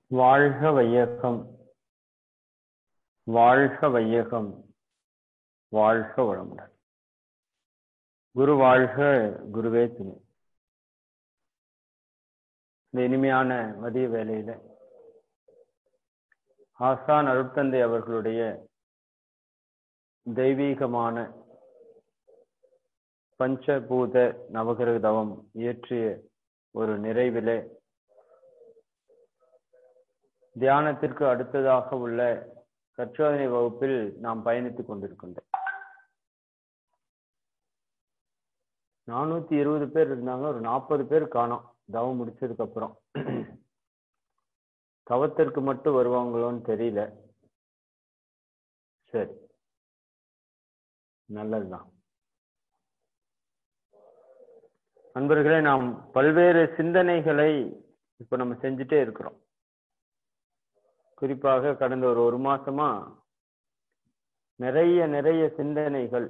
வாழ்க வையகம் வாழ்க வையகம் வாழ்க வளமுடன் குரு வாழ்க குருவே துணை இந்த இனிமையான மதிய வேளையில ஆசான் அருட்தந்தை அவர்களுடைய தெய்வீகமான பஞ்சபூத நவகிரக தவம் இயற்றிய ஒரு நிறைவிலே தியானத்திற்கு அடுத்ததாக உள்ள கற்றோதனை வகுப்பில் நாம் பயணித்துக் கொண்டிருக்கின்றோம் நானூத்தி இருபது பேர் இருந்தாங்க ஒரு நாற்பது பேர் காணோம் தவம் முடிச்சதுக்கு அப்புறம் தவத்திற்கு மட்டும் வருவாங்களோன்னு தெரியல சரி நல்லதுதான் நண்பர்களே நாம் பல்வேறு சிந்தனைகளை இப்ப நம்ம செஞ்சுட்டே இருக்கிறோம் குறிப்பாக கடந்த ஒரு ஒரு மாசமா நிறைய நிறைய சிந்தனைகள்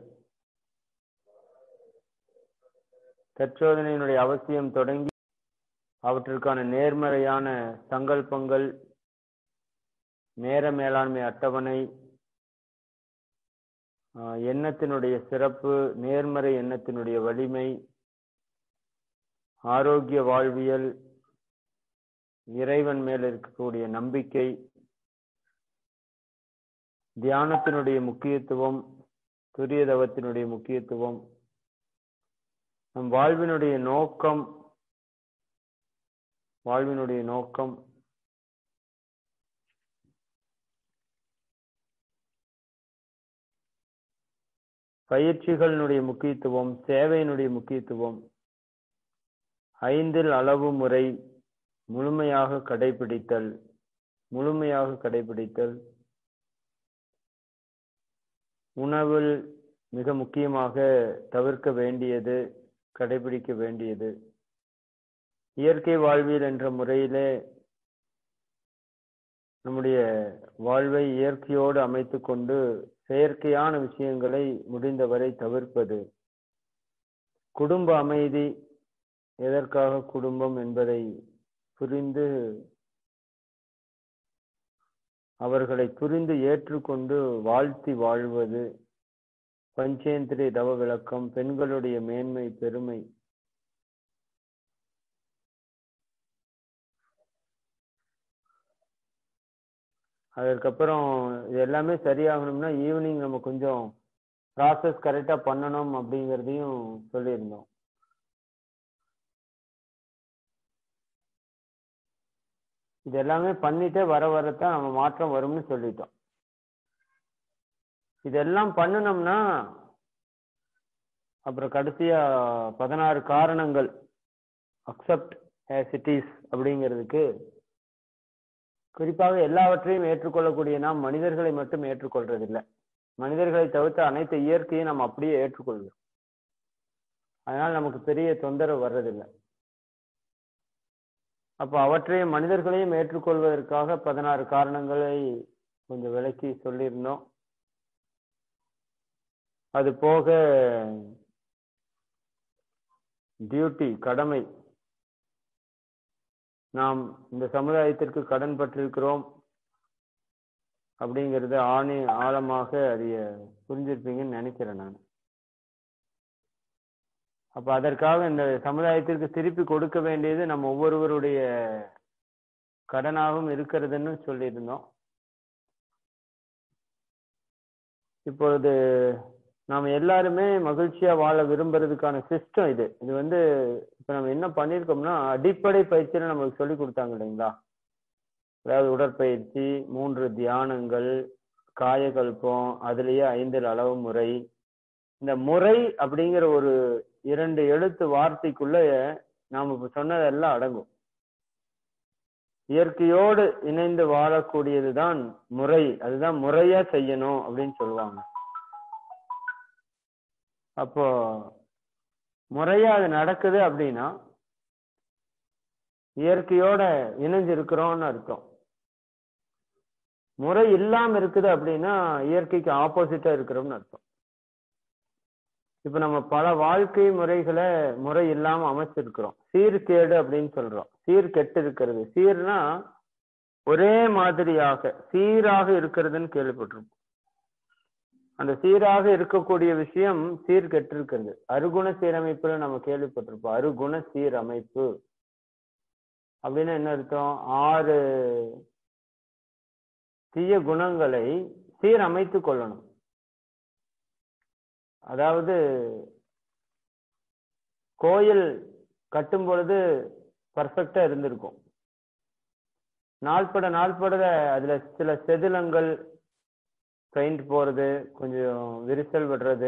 தற்சோதனையினுடைய அவசியம் தொடங்கி அவற்றிற்கான நேர்மறையான சங்கல்பங்கள் நேர மேலாண்மை அட்டவணை எண்ணத்தினுடைய சிறப்பு நேர்மறை எண்ணத்தினுடைய வலிமை ஆரோக்கிய வாழ்வியல் இறைவன் மேல் இருக்கக்கூடிய நம்பிக்கை தியானத்தினுடைய முக்கியத்துவம் துரிய தவத்தினுடைய முக்கியத்துவம் நம் வாழ்வினுடைய நோக்கம் வாழ்வினுடைய நோக்கம் பயிற்சிகளினுடைய முக்கியத்துவம் சேவையினுடைய முக்கியத்துவம் ஐந்தில் அளவு முறை முழுமையாக கடைபிடித்தல் முழுமையாக கடைபிடித்தல் உணவில் மிக முக்கியமாக தவிர்க்க வேண்டியது கடைபிடிக்க வேண்டியது இயற்கை வாழ்வியல் என்ற முறையிலே நம்முடைய வாழ்வை இயற்கையோடு அமைத்து கொண்டு செயற்கையான விஷயங்களை முடிந்தவரை தவிர்ப்பது குடும்ப அமைதி எதற்காக குடும்பம் என்பதை புரிந்து அவர்களை புரிந்து ஏற்றுக்கொண்டு வாழ்த்தி வாழ்வது பஞ்சேந்திரிய தவ விளக்கம் பெண்களுடைய மேன்மை பெருமை அதற்கப்புறம் இது எல்லாமே சரியாகணும்னா ஈவினிங் நம்ம கொஞ்சம் ப்ராசஸ் கரெக்டாக பண்ணணும் அப்படிங்கிறதையும் சொல்லியிருந்தோம் இது எல்லாமே பண்ணிட்டே வர வரத்தான் நம்ம மாற்றம் வரும்னு சொல்லிட்டோம் இதெல்லாம் பண்ணணும்னா அப்புறம் கடைசியா பதினாறு காரணங்கள் அக்செப்ட் ஆஸ் இட் இஸ் அப்படிங்கிறதுக்கு குறிப்பாக எல்லாவற்றையும் ஏற்றுக்கொள்ளக்கூடிய நாம் மனிதர்களை மட்டும் ஏற்றுக்கொள்றதில்லை மனிதர்களை தவிர்த்து அனைத்து இயற்கையும் நாம் அப்படியே ஏற்றுக்கொள்கிறோம் அதனால் நமக்கு பெரிய தொந்தரவு வர்றதில்லை அப்போ அவற்றையும் மனிதர்களையும் ஏற்றுக்கொள்வதற்காக பதினாறு காரணங்களை கொஞ்சம் விளக்கி சொல்லியிருந்தோம் அது போக டியூட்டி கடமை நாம் இந்த சமுதாயத்திற்கு கடன் பட்டிருக்கிறோம் அப்படிங்கிறது ஆணி ஆழமாக அதைய புரிஞ்சிருப்பீங்கன்னு நினைக்கிறேன் நான் அப்ப அதற்காக இந்த சமுதாயத்திற்கு திருப்பி கொடுக்க வேண்டியது நம்ம ஒவ்வொருவருடைய கடனாகவும் இருக்கிறதுன்னு சொல்லியிருந்தோம் இப்பொழுது நாம் எல்லாருமே மகிழ்ச்சியா வாழ விரும்புறதுக்கான சிஸ்டம் இது இது வந்து இப்ப நம்ம என்ன பண்ணிருக்கோம்னா அடிப்படை பயிற்சியில நமக்கு சொல்லி கொடுத்தாங்க இல்லைங்களா அதாவது உடற்பயிற்சி மூன்று தியானங்கள் காயகல்பம் அதுலயே ஐந்தில் அளவு முறை இந்த முறை அப்படிங்கிற ஒரு இரண்டு எழுத்து வார்த்தைக்குள்ள நாம் இப்ப சொன்னதெல்லாம் அடங்கும் இயற்கையோடு இணைந்து வாழக்கூடியதுதான் முறை அதுதான் முறையா செய்யணும் அப்படின்னு சொல்லுவாங்க அப்போ முறையா அது நடக்குது அப்படின்னா இயற்கையோட இணைஞ்சு இருக்கிறோம்னு அர்த்தம் முறை இல்லாம இருக்குது அப்படின்னா இயற்கைக்கு ஆப்போசிட்டா இருக்கிறோம்னு அர்த்தம் இப்ப நம்ம பல வாழ்க்கை முறைகளை முறை இல்லாம அமைச்சிருக்கிறோம் சீர்கேடு அப்படின்னு சொல்றோம் சீர் கெட்டு இருக்கிறது சீர்னா ஒரே மாதிரியாக சீராக இருக்கிறதுன்னு கேள்விப்பட்டிருப்போம் அந்த சீராக இருக்கக்கூடிய விஷயம் சீர் கெட்டிருக்கிறது அருகுண சீரமைப்புல நம்ம கேள்விப்பட்டிருப்போம் அருகுண சீரமைப்பு அப்படின்னு என்ன அர்த்தம் ஆறு தீய குணங்களை சீரமைத்து கொள்ளணும் அதாவது கோயில் கட்டும் பொழுது பர்ஃபெக்டா இருந்திருக்கும் நாள்பட நாள்பட அதுல சில செதிலங்கள் பெயிண்ட் போறது கொஞ்சம் விரிசல் விடுறது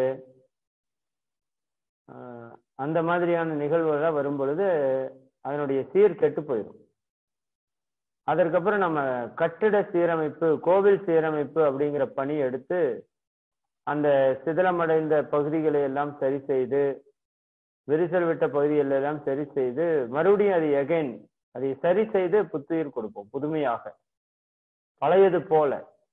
ஆஹ் அந்த மாதிரியான நிகழ்வுகள் வரும் பொழுது அதனுடைய சீர் கெட்டு போயிடும் அதற்கப்புறம் நம்ம கட்டிட சீரமைப்பு கோவில் சீரமைப்பு அப்படிங்கிற பணி எடுத்து அந்த சிதிலமடைந்த பகுதிகளை எல்லாம் சரி செய்து விரிசல் விட்ட பகுதிகளை எல்லாம் சரி செய்து மறுபடியும் அது எகைன் அதை சரி செய்து புத்துயிர் கொடுப்போம் புதுமையாக பழையது போல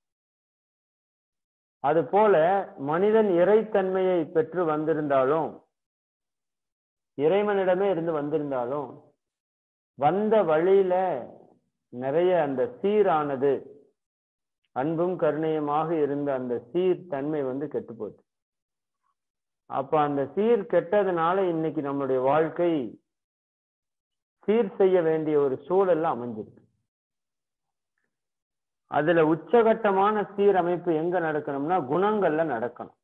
அது போல மனிதன் இறைத்தன்மையை பெற்று வந்திருந்தாலும் இறைவனிடமே இருந்து வந்திருந்தாலும் வந்த வழியில நிறைய அந்த சீரானது அன்பும் கருணையுமாக இருந்த அந்த சீர் தன்மை வந்து கெட்டு போச்சு அப்ப அந்த சீர் கெட்டதுனால இன்னைக்கு நம்மளுடைய வாழ்க்கை சீர் செய்ய வேண்டிய ஒரு சூழல்ல அமைஞ்சிருக்கு அதுல உச்சகட்டமான சீரமைப்பு எங்க நடக்கணும்னா குணங்கள்ல நடக்கணும்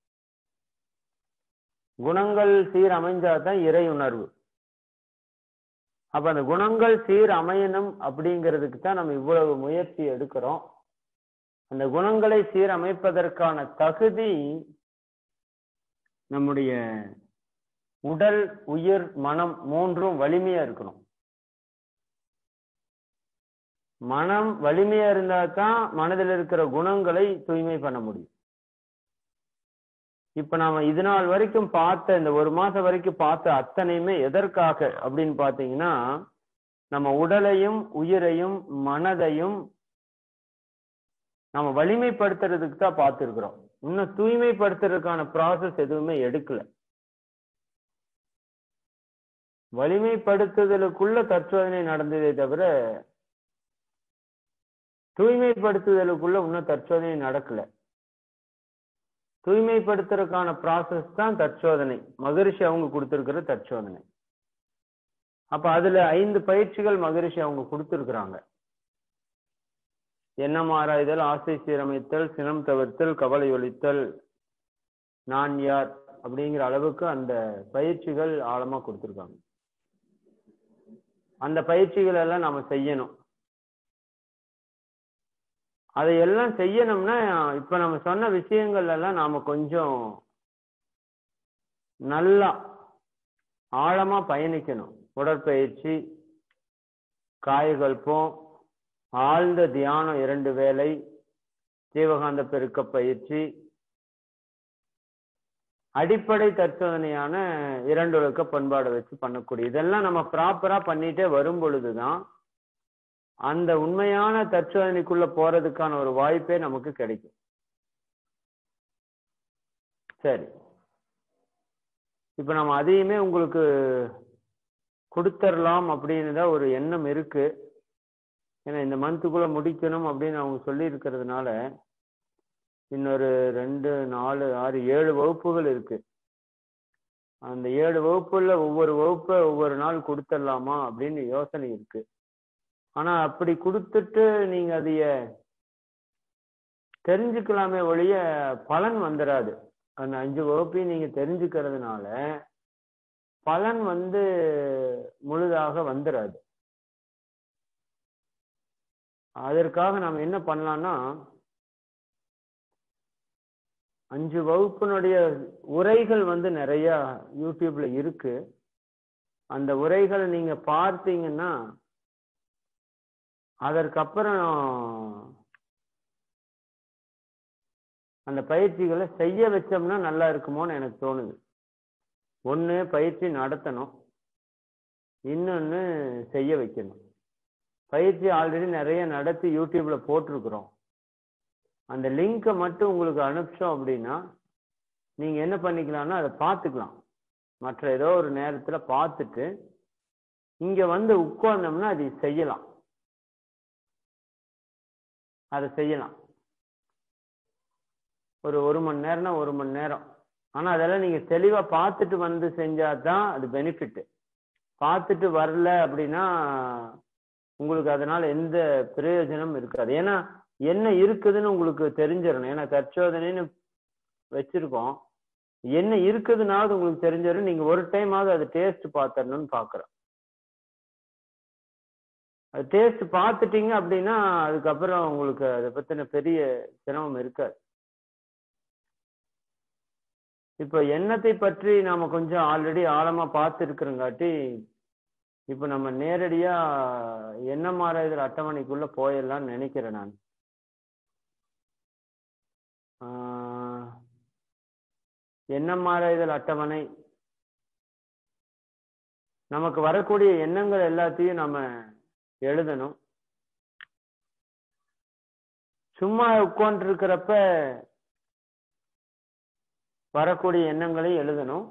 குணங்கள் சீர் அமைஞ்சாதான் இறை உணர்வு அப்ப அந்த குணங்கள் சீர் அமையணும் அப்படிங்கிறதுக்கு தான் நம்ம இவ்வளவு முயற்சி எடுக்கிறோம் அந்த குணங்களை சீரமைப்பதற்கான தகுதி நம்முடைய உடல் உயிர் மனம் மூன்றும் வலிமையா இருக்கணும் மனம் வலிமையா இருந்தா தான் மனதில் இருக்கிற குணங்களை தூய்மை பண்ண முடியும் இப்ப நாம இது நாள் வரைக்கும் பார்த்த இந்த ஒரு மாசம் வரைக்கும் பார்த்த அத்தனையுமே எதற்காக அப்படின்னு பாத்தீங்கன்னா நம்ம உடலையும் உயிரையும் மனதையும் நம்ம வலிமைப்படுத்துறதுக்கு தான் பார்த்துருக்குறோம் இன்னும் தூய்மைப்படுத்துறதுக்கான ப்ராசஸ் எதுவுமே எடுக்கல வலிமைப்படுத்துதலுக்குள்ள தற்சோதனை நடந்ததே தவிர தூய்மைப்படுத்துதலுக்குள்ள இன்னும் தற்சோதனை நடக்கல தூய்மைப்படுத்துறதுக்கான ப்ராசஸ் தான் தற்சோதனை மகரிஷி அவங்க கொடுத்திருக்கிற தற்சோதனை அப்ப அதுல ஐந்து பயிற்சிகள் மகரிஷி அவங்க கொடுத்திருக்கிறாங்க எண்ணம் ஆராய்தல் ஆசை சீரமைத்தல் சினம் தவிர்த்தல் கவலை ஒழித்தல் நான் யார் அப்படிங்கிற அளவுக்கு அந்த பயிற்சிகள் ஆழமா கொடுத்திருக்காங்க அந்த பயிற்சிகள் எல்லாம் நாம செய்யணும் அதையெல்லாம் செய்யணும்னா இப்ப நம்ம சொன்ன விஷயங்கள் எல்லாம் நாம கொஞ்சம் நல்லா ஆழமா பயணிக்கணும் உடற்பயிற்சி காயகல்பம் ஆழ்ந்த தியானம் இரண்டு வேலை ஜீவகாந்த பெருக்க பயிற்சி அடிப்படை தற்சோதனையான இரண்டொழுக்க பண்பாடை வச்சு பண்ணக்கூடிய இதெல்லாம் நம்ம ப்ராப்பரா பண்ணிட்டே வரும் பொழுதுதான் அந்த உண்மையான தற்சோதனைக்குள்ள போறதுக்கான ஒரு வாய்ப்பே நமக்கு கிடைக்கும் சரி இப்ப நம்ம அதையுமே உங்களுக்கு கொடுத்துடலாம் அப்படின்னு தான் ஒரு எண்ணம் இருக்கு ஏன்னா இந்த மந்த்துக்குள்ள முடிக்கணும் அப்படின்னு அவங்க சொல்லி இருக்கிறதுனால இன்னொரு ரெண்டு நாலு ஆறு ஏழு வகுப்புகள் இருக்கு அந்த ஏழு வகுப்புல ஒவ்வொரு வகுப்பை ஒவ்வொரு நாள் கொடுத்துடலாமா அப்படின்னு யோசனை இருக்கு ஆனா அப்படி கொடுத்துட்டு நீங்க அதைய தெரிஞ்சுக்கலாமே ஒழிய பலன் வந்துடாது அந்த அஞ்சு வகுப்பையும் நீங்க தெரிஞ்சுக்கிறதுனால பலன் வந்து முழுதாக வந்துடாது அதற்காக நாம் என்ன பண்ணலாம்னா அஞ்சு வகுப்பினுடைய உரைகள் வந்து நிறைய யூடியூப்ல இருக்கு அந்த உரைகளை நீங்க பார்த்தீங்கன்னா அதற்கப்புறம் அந்த பயிற்சிகளை செய்ய வச்சோம்னா நல்லா இருக்குமோன்னு எனக்கு தோணுது ஒன்று பயிற்சி நடத்தணும் இன்னொன்று செய்ய வைக்கணும் பயிற்சி ஆல்ரெடி நிறைய நடத்தி யூடியூப்ல போட்டிருக்கிறோம் அந்த லிங்கை மட்டும் உங்களுக்கு அனுப்பிச்சோம் அப்படின்னா நீங்க என்ன பண்ணிக்கலாம்னா அதை பார்த்துக்கலாம் மற்ற ஏதோ ஒரு நேரத்துல பார்த்துட்டு இங்க வந்து உட்கார்ந்தோம்னா அதை செய்யலாம் அதை செய்யலாம் ஒரு ஒரு மணி நேரம்னா ஒரு மணி நேரம் ஆனா அதெல்லாம் நீங்க தெளிவா பார்த்துட்டு வந்து செஞ்சாதான் அது பெனிஃபிட் பார்த்துட்டு வரல அப்படின்னா உங்களுக்கு அதனால எந்த பிரயோஜனம் இருக்காது ஏன்னா என்ன இருக்குதுன்னு உங்களுக்கு தெரிஞ்சிடணும் ஏன்னா தற்சோதனைன்னு வச்சிருக்கோம் என்ன இருக்குதுனாவது உங்களுக்கு தெரிஞ்சிடும் நீங்க ஒரு டைமாவது அது டேஸ்ட் பார்த்துடணும்னு பாக்குறோம் அது டேஸ்ட் பார்த்துட்டீங்க அப்படின்னா அதுக்கப்புறம் உங்களுக்கு அதை பத்தின பெரிய சிரமம் இருக்காது இப்ப எண்ணத்தை பற்றி நாம கொஞ்சம் ஆல்ரெடி ஆழமா பார்த்து இருக்கிறங்காட்டி இப்ப நம்ம நேரடியா எண்ணம் ஆராய்தல் அட்டவணைக்குள்ள போயிடலாம்னு நினைக்கிறேன் நான் ஆஹ், எண்ணம் ஆராய்தல் அட்டவணை நமக்கு வரக்கூடிய எண்ணங்கள் எல்லாத்தையும் நம்ம எழுதணும் சும்மா உட்கார்ந்துருக்கிறப்ப வரக்கூடிய எண்ணங்களை எழுதணும்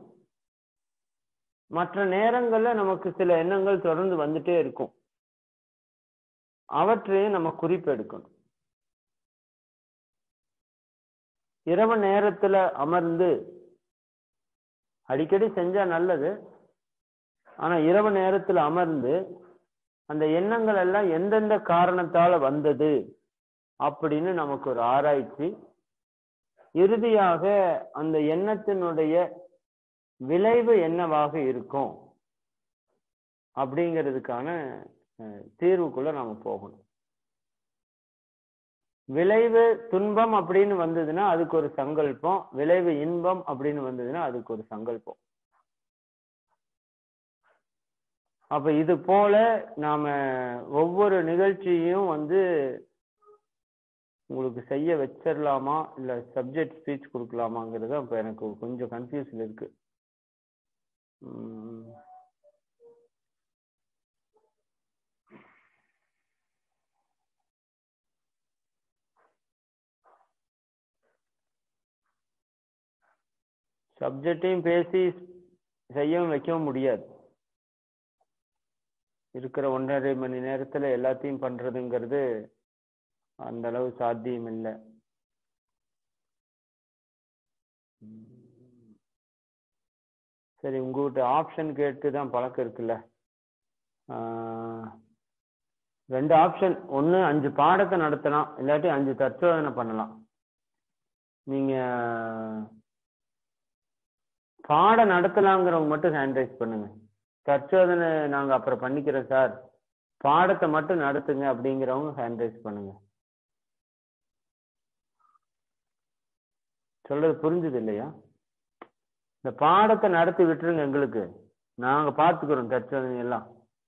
மற்ற நேரங்கள்ல நமக்கு சில எண்ணங்கள் தொடர்ந்து வந்துட்டே இருக்கும் அவற்றையும் நம்ம குறிப்பெடுக்கணும் இரவு நேரத்துல அமர்ந்து அடிக்கடி செஞ்சா நல்லது ஆனா இரவு நேரத்துல அமர்ந்து அந்த எண்ணங்கள் எல்லாம் எந்தெந்த காரணத்தால வந்தது அப்படின்னு நமக்கு ஒரு ஆராய்ச்சி இறுதியாக அந்த எண்ணத்தினுடைய விளைவு என்னவாக இருக்கும் அப்படிங்கிறதுக்கான அஹ், தீர்வுக்குள்ள நாம போகணும் விளைவு துன்பம் அப்படின்னு வந்ததுன்னா அதுக்கு ஒரு சங்கல்பம் விளைவு இன்பம் அப்படின்னு வந்ததுன்னா அதுக்கு ஒரு சங்கல்பம் அப்ப இது போல நாம ஒவ்வொரு நிகழ்ச்சியும் வந்து உங்களுக்கு செய்ய வச்சிடலாமா இல்ல சப்ஜெக்ட் ஸ்பீச் கொடுக்கலாமாங்கிறது அப்ப எனக்கு கொஞ்சம் கன்ஃபியூஷன் இருக்கு உம் சப்ஜெக்டையும் பேசி செய்யவும் வைக்கவும் முடியாது இருக்கிற ஒன்றரை மணி நேரத்துல எல்லாத்தையும் பண்றதுங்கிறது அந்த அளவு சாத்தியம் இல்லை சரி உங்ககிட்ட ஆப்ஷன் கேட்டு தான் பழக்கம் இருக்குல்ல ஆஹ், ரெண்டு ஆப்ஷன் ஒன்று அஞ்சு பாடத்தை நடத்தலாம் இல்லாட்டி அஞ்சு தற்சோதனை பண்ணலாம் நீங்க பாடம் நடத்தலாங்கிறவங்க மட்டும் ஹேண்ட்ரைஸ் பண்ணுங்க தற்சோதனை நாங்க அப்புறம் பண்ணிக்கிறோம் சார் பாடத்தை மட்டும் நடத்துங்க அப்படிங்கிறவங்க ஹேண்ட்ரைஸ் பண்ணுங்க சொல்றது புரிஞ்சுது இல்லையா இந்த பாடத்தை நடத்தி விட்டுருங்க எங்களுக்கு நாங்க பார்த்துக்கிறோம் தற்சோதனை எல்லாம்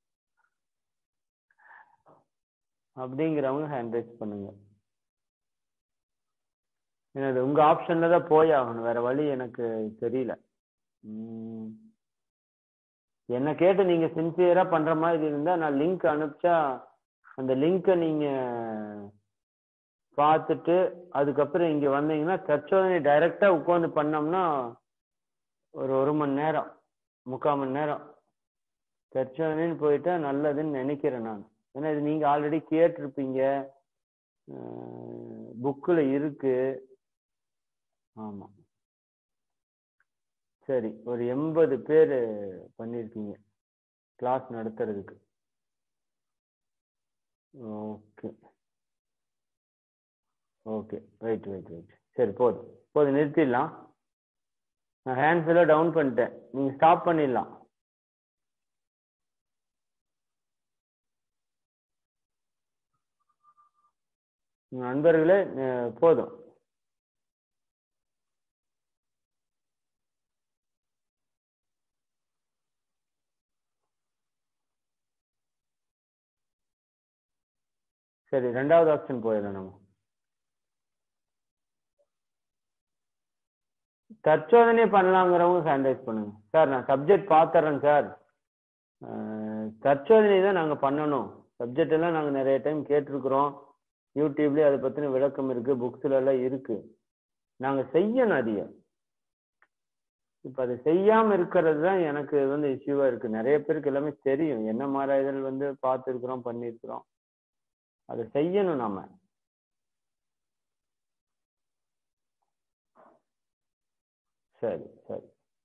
அப்படிங்கிறவங்க ஹேண்ட்ரைஸ் பண்ணுங்க ஏன்னா இது உங்க ஆப்ஷன்ல தான் போய் ஆகணும் வேற வழி எனக்கு தெரியல உம் என்ன கேட்டு நீங்க சின்சியரா பண்ற மாதிரி இருந்தா நான் லிங்க் அனுப்பிச்சா அந்த லிங்கை நீங்க பார்த்துட்டு அதுக்கப்புறம் இங்க வந்தீங்கன்னா தற்சோதனை டைரக்டா உட்காந்து பண்ணோம்னா ஒரு ஒரு மணி நேரம் முக்கால் மணி நேரம் தற்சோதனைன்னு போயிட்டா நல்லதுன்னு நினைக்கிறேன் நான் ஏன்னா இது நீங்க ஆல்ரெடி கேட்டிருப்பீங்க புக்கில் இருக்கு ஆமா சரி ஒரு எண்பது பேர் பண்ணியிருக்கீங்க கிளாஸ் நடத்துறதுக்கு okay okay right right right சரி போதும் போதும் நிறுத்திடலாம் நான் ஹேண்ட்ஸ் எல்லாம் டவுன் பண்ணிட்டேன் நீங்கள் ஸ்டாப் பண்ணிடலாம் உங்க நண்பர்களே அஹ், போதும் சரி ரெண்டாவது ஆப்ஷன் போயிடலாம் நம்ம தற்சோதனை பண்ணலாங்கிறவங்க சானிடைஸ் பண்ணுங்க சார் நான் சப்ஜெக்ட் பார்த்துறேன் சார் அஹ், தற்சோதனை தான் நாங்கள் பண்ணணும் சப்ஜெக்ட் எல்லாம் நாங்கள் நிறைய டைம் கேட்டிருக்கிறோம் யூடியூப்லேயே அதை பற்றின விளக்கம் இருக்கு புக்ஸ்ல எல்லாம் இருக்கு நாங்கள் செய்யணும் அதிக இப்போ அதை செய்யாமல் இருக்கிறது தான் எனக்கு வந்து இஷ்யூவாக இருக்கு நிறைய பேருக்கு எல்லாமே தெரியும் என்ன மாறாய்தல் வந்து பார்த்துருக்குறோம் பண்ணியிருக்கிறோம் அதை செய்யணும் நாம சரி சரி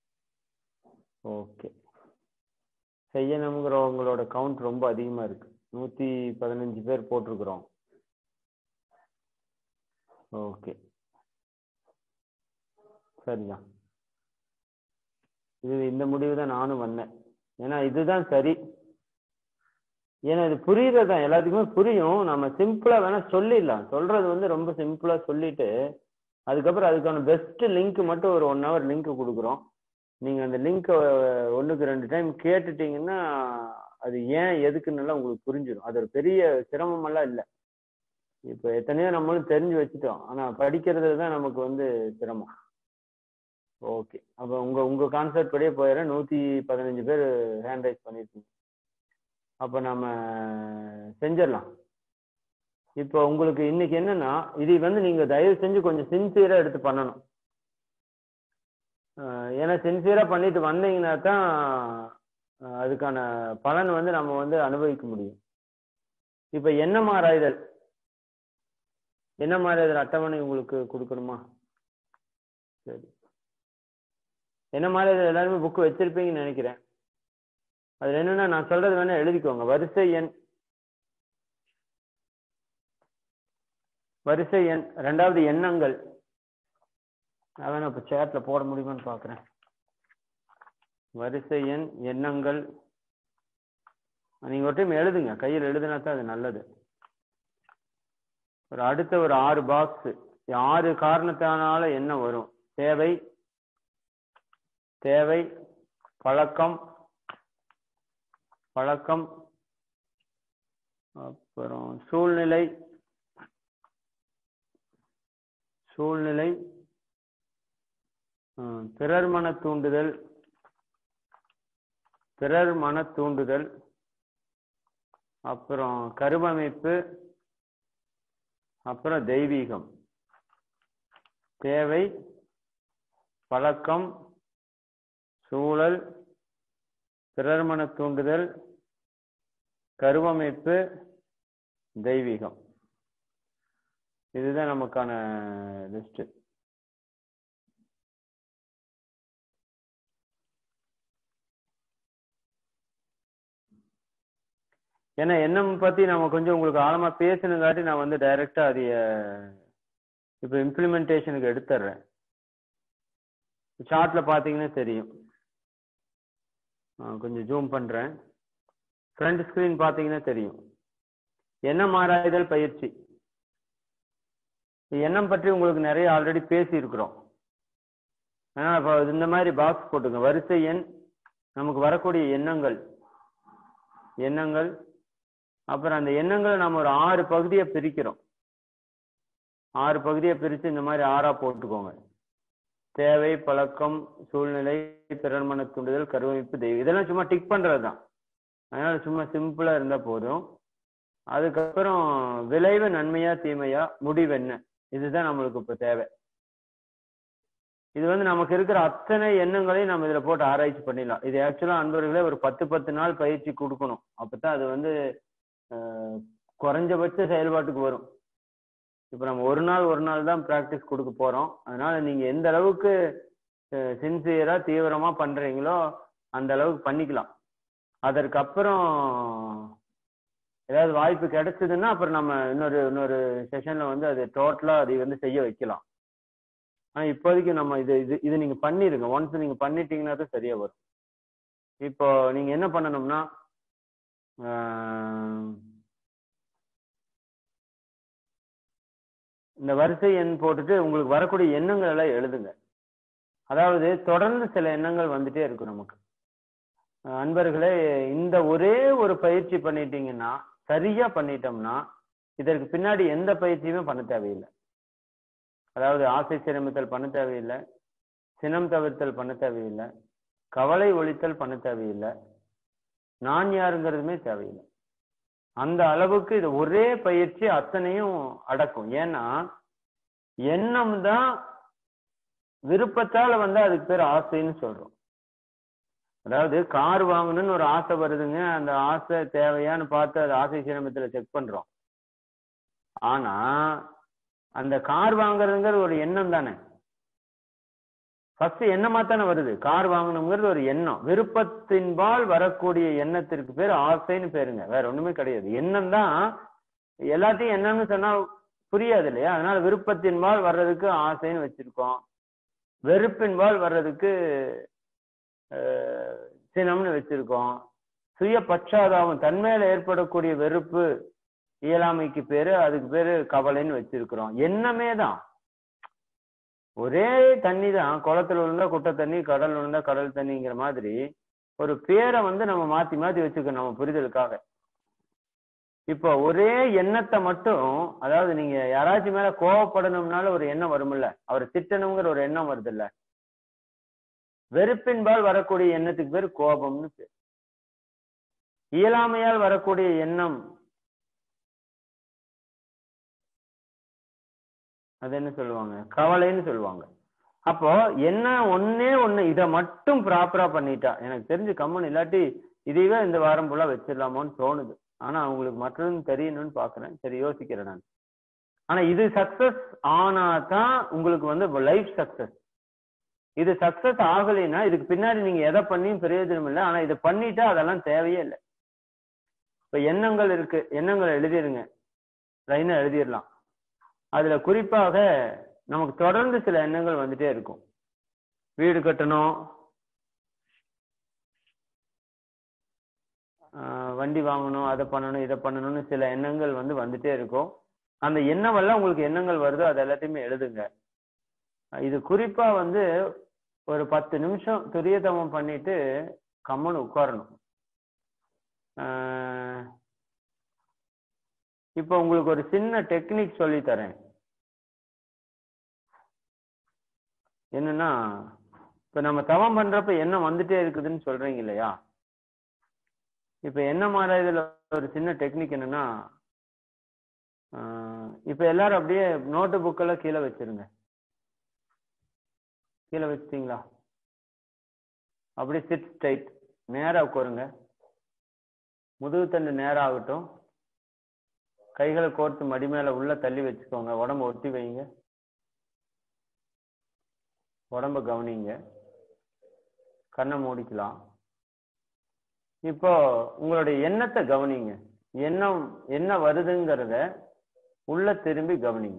ஓகே செய்யணுங்கிறவங்களோட கவுண்ட் ரொம்ப அதிகமா இருக்கு நூத்தி பதினஞ்சு பேர் போட்டிருக்கிறோம் ஓகே சரிதான் இது இந்த முடிவு தான் நானும் வந்தேன் ஏன்னா இதுதான் சரி ஏன்னா இது புரியுறது தான் எல்லாத்துக்குமே புரியும் நம்ம சிம்பிளா வேணா சொல்லிடலாம் சொல்றது வந்து ரொம்ப சிம்பிளா சொல்லிட்டு அதுக்கப்புறம் அதுக்கான பெஸ்ட் லிங்க் மட்டும் ஒரு ஒன் ஹவர் லிங்க் கொடுக்குறோம் நீங்க அந்த லிங்க் ஒண்ணுக்கு ரெண்டு டைம் கேட்டுட்டீங்கன்னா அது ஏன் எதுக்குன்னு உங்களுக்கு புரிஞ்சிடும் அது ஒரு பெரிய சிரமமெல்லாம் இல்லை இப்போ எத்தனையோ நம்மளும் தெரிஞ்சு வச்சுட்டோம் ஆனா படிக்கிறது தான் நமக்கு வந்து சிரமம் ஓகே அப்போ உங்க உங்க கான்செப்ட் படியே போயிடுறேன் நூத்தி பதினஞ்சு பேர் ஹேண்ட் ரைஸ் பண்ணிருக்கீங்க அப்போ நம்ம செஞ்சிடலாம் இப்போ உங்களுக்கு இன்னைக்கு என்னன்னா இது வந்து நீங்க தயவு செஞ்சு கொஞ்சம் சின்சியரா எடுத்து பண்ணணும் அஹ் ஏன்னா சின்சியரா பண்ணிட்டு வந்தீங்கன்னா தான் அஹ் அதுக்கான பலன் வந்து நம்ம வந்து அனுபவிக்க முடியும் இப்போ என்ன மாறாய்தல் என்ன மாறாய்தல் அட்டவணை உங்களுக்கு கொடுக்கணுமா சரி என்ன மாறாய்தல் எல்லாருமே புக் வச்சிருப்பீங்கன்னு நினைக்கிறேன் அதுல என்னன்னா நான் சொல்றது வேணா எழுதிக்கோங்க வரிசை எண் வரிசை எண் ரெண்டாவது எண்ணங்கள் நான் வேணா இப்ப சேட்ல போட முடியுமான்னு பாக்குறேன் வரிசை எண் எண்ணங்கள் நீங்க ஒரு டைம் எழுதுங்க கையில் எழுதுனா தான் அது நல்லது ஒரு அடுத்த ஒரு ஆறு பாக்ஸ் ஆறு காரணத்தினால என்ன வரும் தேவை தேவை பழக்கம் பழக்கம் அப்புறம் சூழ்நிலை சூழ்நிலை ஹம், பிறர் மன தூண்டுதல் பிறர் மன தூண்டுதல் அப்புறம் கருவமைப்பு அப்புறம் தெய்வீகம் தேவை பழக்கம் சூழல் பிறர் மன தூண்டுதல் கருவமைப்பு தெய்வீகம் இதுதான் நமக்கான லிஸ்ட் ஏன்னா எண்ணம் பத்தி நம்ம கொஞ்சம் உங்களுக்கு ஆழமா பேசணுங்காட்டி நான் வந்து டைரக்டா அதைய இப்போ இம்ப்ளிமெண்டேஷனுக்கு எடுத்துடுறேன் சார்ட்ல பாத்தீங்கன்னா தெரியும் ஆ, கொஞ்சம் ஜூம் பண்றேன் ஃப்ரண்ட் ஸ்கிரீன் பாத்தீங்கன்னா தெரியும் என்ன மாறாய்தல் பயிற்சி எண்ணம் பற்றி உங்களுக்கு நிறைய ஆல்ரெடி பேசி இருக்கிறோம் அதனால இப்போ இந்த மாதிரி பாக்ஸ் போட்டுங்க வரிசை எண் நமக்கு வரக்கூடிய எண்ணங்கள் எண்ணங்கள் அப்புறம் அந்த எண்ணங்களை நம்ம ஒரு ஆறு பகுதியை பிரிக்கிறோம் ஆறு பகுதியை பிரித்து இந்த மாதிரி ஆறா போட்டுக்கோங்க தேவை பழக்கம் சூழ்நிலை பிறர் மன தூண்டுதல் கருவமைப்பு தெய்வம் இதெல்லாம் சும்மா டிக் பண்றது தான் அதனால சும்மா சிம்பிளா இருந்தா போதும் அதுக்கப்புறம் விளைவு நன்மையா தீமையா முடிவு என்ன இதுதான் நம்மளுக்கு இப்ப தேவை இது வந்து நமக்கு இருக்கிற அத்தனை எண்ணங்களையும் நம்ம இதுல போட்டு ஆராய்ச்சி பண்ணிடலாம் இது ஆக்சுவலா அன்பர்களே ஒரு பத்து பத்து நாள் பயிற்சி கொடுக்கணும் அப்பதான் அது வந்து அஹ், குறைஞ்சபட்ச செயல்பாட்டுக்கு வரும் இப்ப நம்ம ஒரு நாள் ஒரு நாள் தான் ப்ராக்டிஸ் கொடுக்க போறோம் அதனால நீங்க எந்த அளவுக்கு சின்சியரா தீவிரமா பண்றீங்களோ அந்த அளவுக்கு பண்ணிக்கலாம் அதற்கப்புறம் ஏதாவது வாய்ப்பு கிடைச்சதுன்னா அப்புறம் நம்ம இன்னொரு இன்னொரு செஷன்ல வந்து அது டோட்டலா அதை வந்து செய்ய வைக்கலாம் ஆனா இப்போதைக்கு நம்ம இது இது இது நீங்க பண்ணிருங்க ஒன்ஸ் நீங்க பண்ணிட்டீங்கன்னா தான் சரியா வரும் இப்போ நீங்க என்ன பண்ணணும்னா ஆஹ், இந்த வரிசை எண் போட்டுட்டு உங்களுக்கு வரக்கூடிய எண்ணங்கள் எல்லாம் எழுதுங்க அதாவது தொடர்ந்து சில எண்ணங்கள் வந்துட்டே இருக்கும் நமக்கு அஹ் அன்பர்களே இந்த ஒரே ஒரு பயிற்சி பண்ணிட்டீங்கன்னா சரியா பண்ணிட்டோம்னா இதற்கு பின்னாடி எந்த பயிற்சியுமே பண்ண தேவையில்லை அதாவது ஆசை சிரமித்தல் பண்ண தேவையில்லை சினம் தவிர்த்தல் பண்ண தேவையில்லை கவலை ஒழித்தல் பண்ண தேவையில்லை நான் யாருங்கிறதுமே தேவையில்லை அந்த அளவுக்கு இது ஒரே பயிற்சி அத்தனையும் அடக்கும் ஏன்னா எண்ணம் தான் விருப்பத்தால வந்து அதுக்கு பேர் ஆசைன்னு சொல்றோம் அதாவது கார் வாங்கணும்னு ஒரு ஆசை வருதுங்க அந்த ஆசை தேவையான்னு பார்த்து அது ஆசை சிரமத்துல செக் பண்றோம் ஆனா அந்த கார் வாங்குறதுங்கிற ஒரு எண்ணம் தானே ஃபர்ஸ்ட் எண்ணமா தானே வருது கார் வாங்கணுங்கிறது ஒரு எண்ணம் விருப்பத்தின்பால் வரக்கூடிய எண்ணத்திற்கு பேர் ஆசைன்னு பேருங்க வேற ஒண்ணுமே கிடையாது எண்ணம் தான் எல்லாத்தையும் என்னன்னு சொன்னா புரியாது இல்லையா அதனால விருப்பத்தின்பால் வர்றதுக்கு ஆசைன்னு வச்சிருக்கோம் வெறுப்பின்பால் வர்றதுக்கு அஹ், சினம்னு வச்சிருக்கோம் சுய பச்சாதாபம் தன்மையில ஏற்படக்கூடிய வெறுப்பு இயலாமைக்கு பேரு அதுக்கு பேரு கவலைன்னு வச்சிருக்கிறோம் எண்ணமே தான் ஒரே தண்ணி தான் குளத்துல விழுந்தா குட்டை தண்ணி கடல் விழுந்தா கடல் தண்ணிங்கிற மாதிரி ஒரு பேரை வந்து நம்ம மாத்தி மாத்தி வச்சுக்கணும் நம்ம புரிதலுக்காக இப்போ ஒரே எண்ணத்தை மட்டும் அதாவது நீங்க யாராச்சும் மேல கோவப்படணும்னால ஒரு எண்ணம் வரும்ல அவரை திட்டணுங்கிற ஒரு எண்ணம் வருது இல்ல வெறுப்பின்பால் வரக்கூடிய எண்ணத்துக்கு பேர் கோபம்னு பேர் இயலாமையால் வரக்கூடிய எண்ணம் அது என்ன சொல்லுவாங்க கவலைன்னு சொல்லுவாங்க அப்போ என்ன ஒண்ணே ஒண்ணு இதை மட்டும் ப்ராப்பரா பண்ணிட்டா எனக்கு தெரிஞ்சு கம்மன் இல்லாட்டி இதையவே இந்த வாரம் ஃபுல்லா வச்சிடலாமோன்னு தோணுது ஆனா அவங்களுக்கு மற்றதும் தெரியணும்னு பாக்குறேன் சரி யோசிக்கிறேன் நான் ஆனா இது சக்சஸ் ஆனா தான் உங்களுக்கு வந்து லைஃப் சக்சஸ் இது சக்சஸ் ஆகலைன்னா இதுக்கு பின்னாடி நீங்க எதை பண்ணியும் பிரயோஜனம் இல்லை ஆனா இதை பண்ணிட்டா அதெல்லாம் தேவையே இல்லை இப்ப எண்ணங்கள் இருக்கு எண்ணங்கள் எழுதிருங்க லைனா எழுதிடலாம் அதுல குறிப்பாக நமக்கு தொடர்ந்து சில எண்ணங்கள் வந்துட்டே இருக்கும் வீடு கட்டணும் ஆஹ் வண்டி வாங்கணும் அதை பண்ணணும் இதை பண்ணணும்னு சில எண்ணங்கள் வந்து வந்துட்டே இருக்கும் அந்த எண்ணமெல்லாம் உங்களுக்கு எண்ணங்கள் வருதோ அது எல்லாத்தையுமே எழுதுங்க இது குறிப்பா வந்து ஒரு பத்து நிமிஷம் துரியதமம் பண்ணிட்டு கம்மன் உட்காரணும் ஆஹ் இப்போ உங்களுக்கு ஒரு சின்ன டெக்னிக் சொல்லி தரேன் என்னன்னா இப்ப நம்ம தவம் பண்றப்ப எண்ணம் வந்துட்டே இருக்குதுன்னு சொல்றீங்க இல்லையா இப்ப என்ன மாதிரி இதுல ஒரு சின்ன டெக்னிக் என்னன்னா ஆஹ் இப்ப எல்லாரும் அப்படியே நோட்டு புக்கெல்லாம் கீழே வச்சிருங்க கீழே வச்சிட்டீங்களா அப்படியே சிட் ஸ்ட்ரைட் நேரா உட்காருங்க முதுகு தண்டு நேரம் ஆகட்டும் கைகளை கோர்த்து மடி மேல உள்ள தள்ளி வச்சுக்கோங்க உடம்ப ஒட்டி வைங்க உடம்ப கவனிங்க கண்ணை மூடிக்கலாம் இப்போ உங்களுடைய எண்ணத்தை கவனிங்க எண்ணம் என்ன வருதுங்கிறத உள்ள திரும்பி கவனிங்க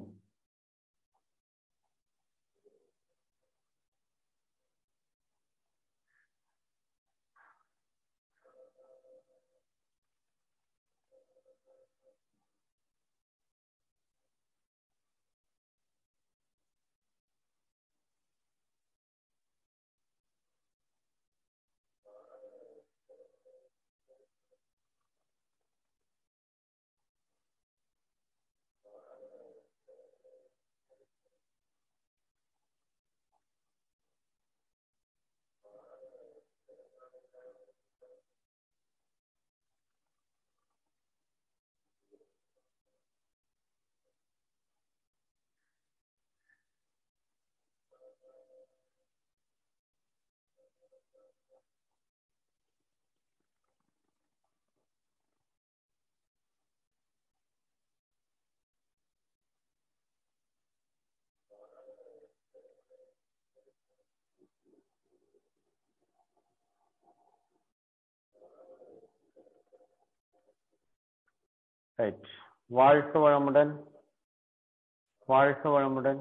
ரைட் வாழ்க வளமுடன் வாழ்க வளமுடன்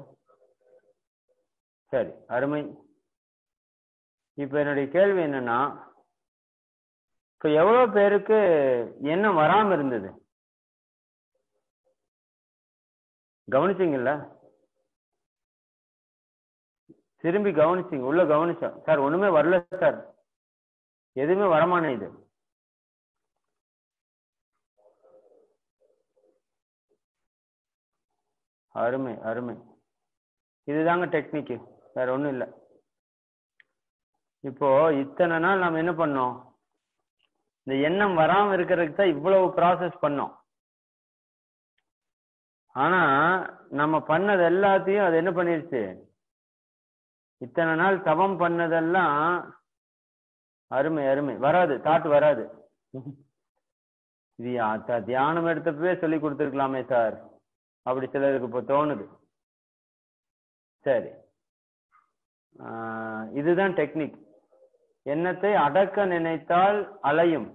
சரி அருமை இப்ப என்னுடைய கேள்வி என்னன்னா இப்ப எவ்வளவு பேருக்கு எண்ணம் வராம இருந்தது கவனிச்சீங்கல்ல திரும்பி கவனிச்சீங்க உள்ள கவனிச்சோம் சார் ஒண்ணுமே வரல சார் எதுவுமே வரமான இது அருமை அருமை இதுதாங்க டெக்னிக்கு வேற ஒண்ணும் இல்லை இப்போ இத்தனை நாள் நம்ம என்ன பண்ணோம் இந்த எண்ணம் வராம இருக்கிறதுக்கு தான் இவ்வளவு ப்ராசஸ் பண்ணோம் ஆனா நம்ம பண்ணது எல்லாத்தையும் அது என்ன பண்ணிருச்சு இத்தனை நாள் தவம் பண்ணதெல்லாம் அருமை அருமை வராது தாட் வராது இது யா- த- தியானம் எடுத்தப்பவே சொல்லி கொடுத்துருக்கலாமே சார் அப்படி சிலருக்கு இப்போ தோணுது சரி ஆஹ் இதுதான் டெக்னிக் எண்ணத்தை அடக்க நினைத்தால் அலையும்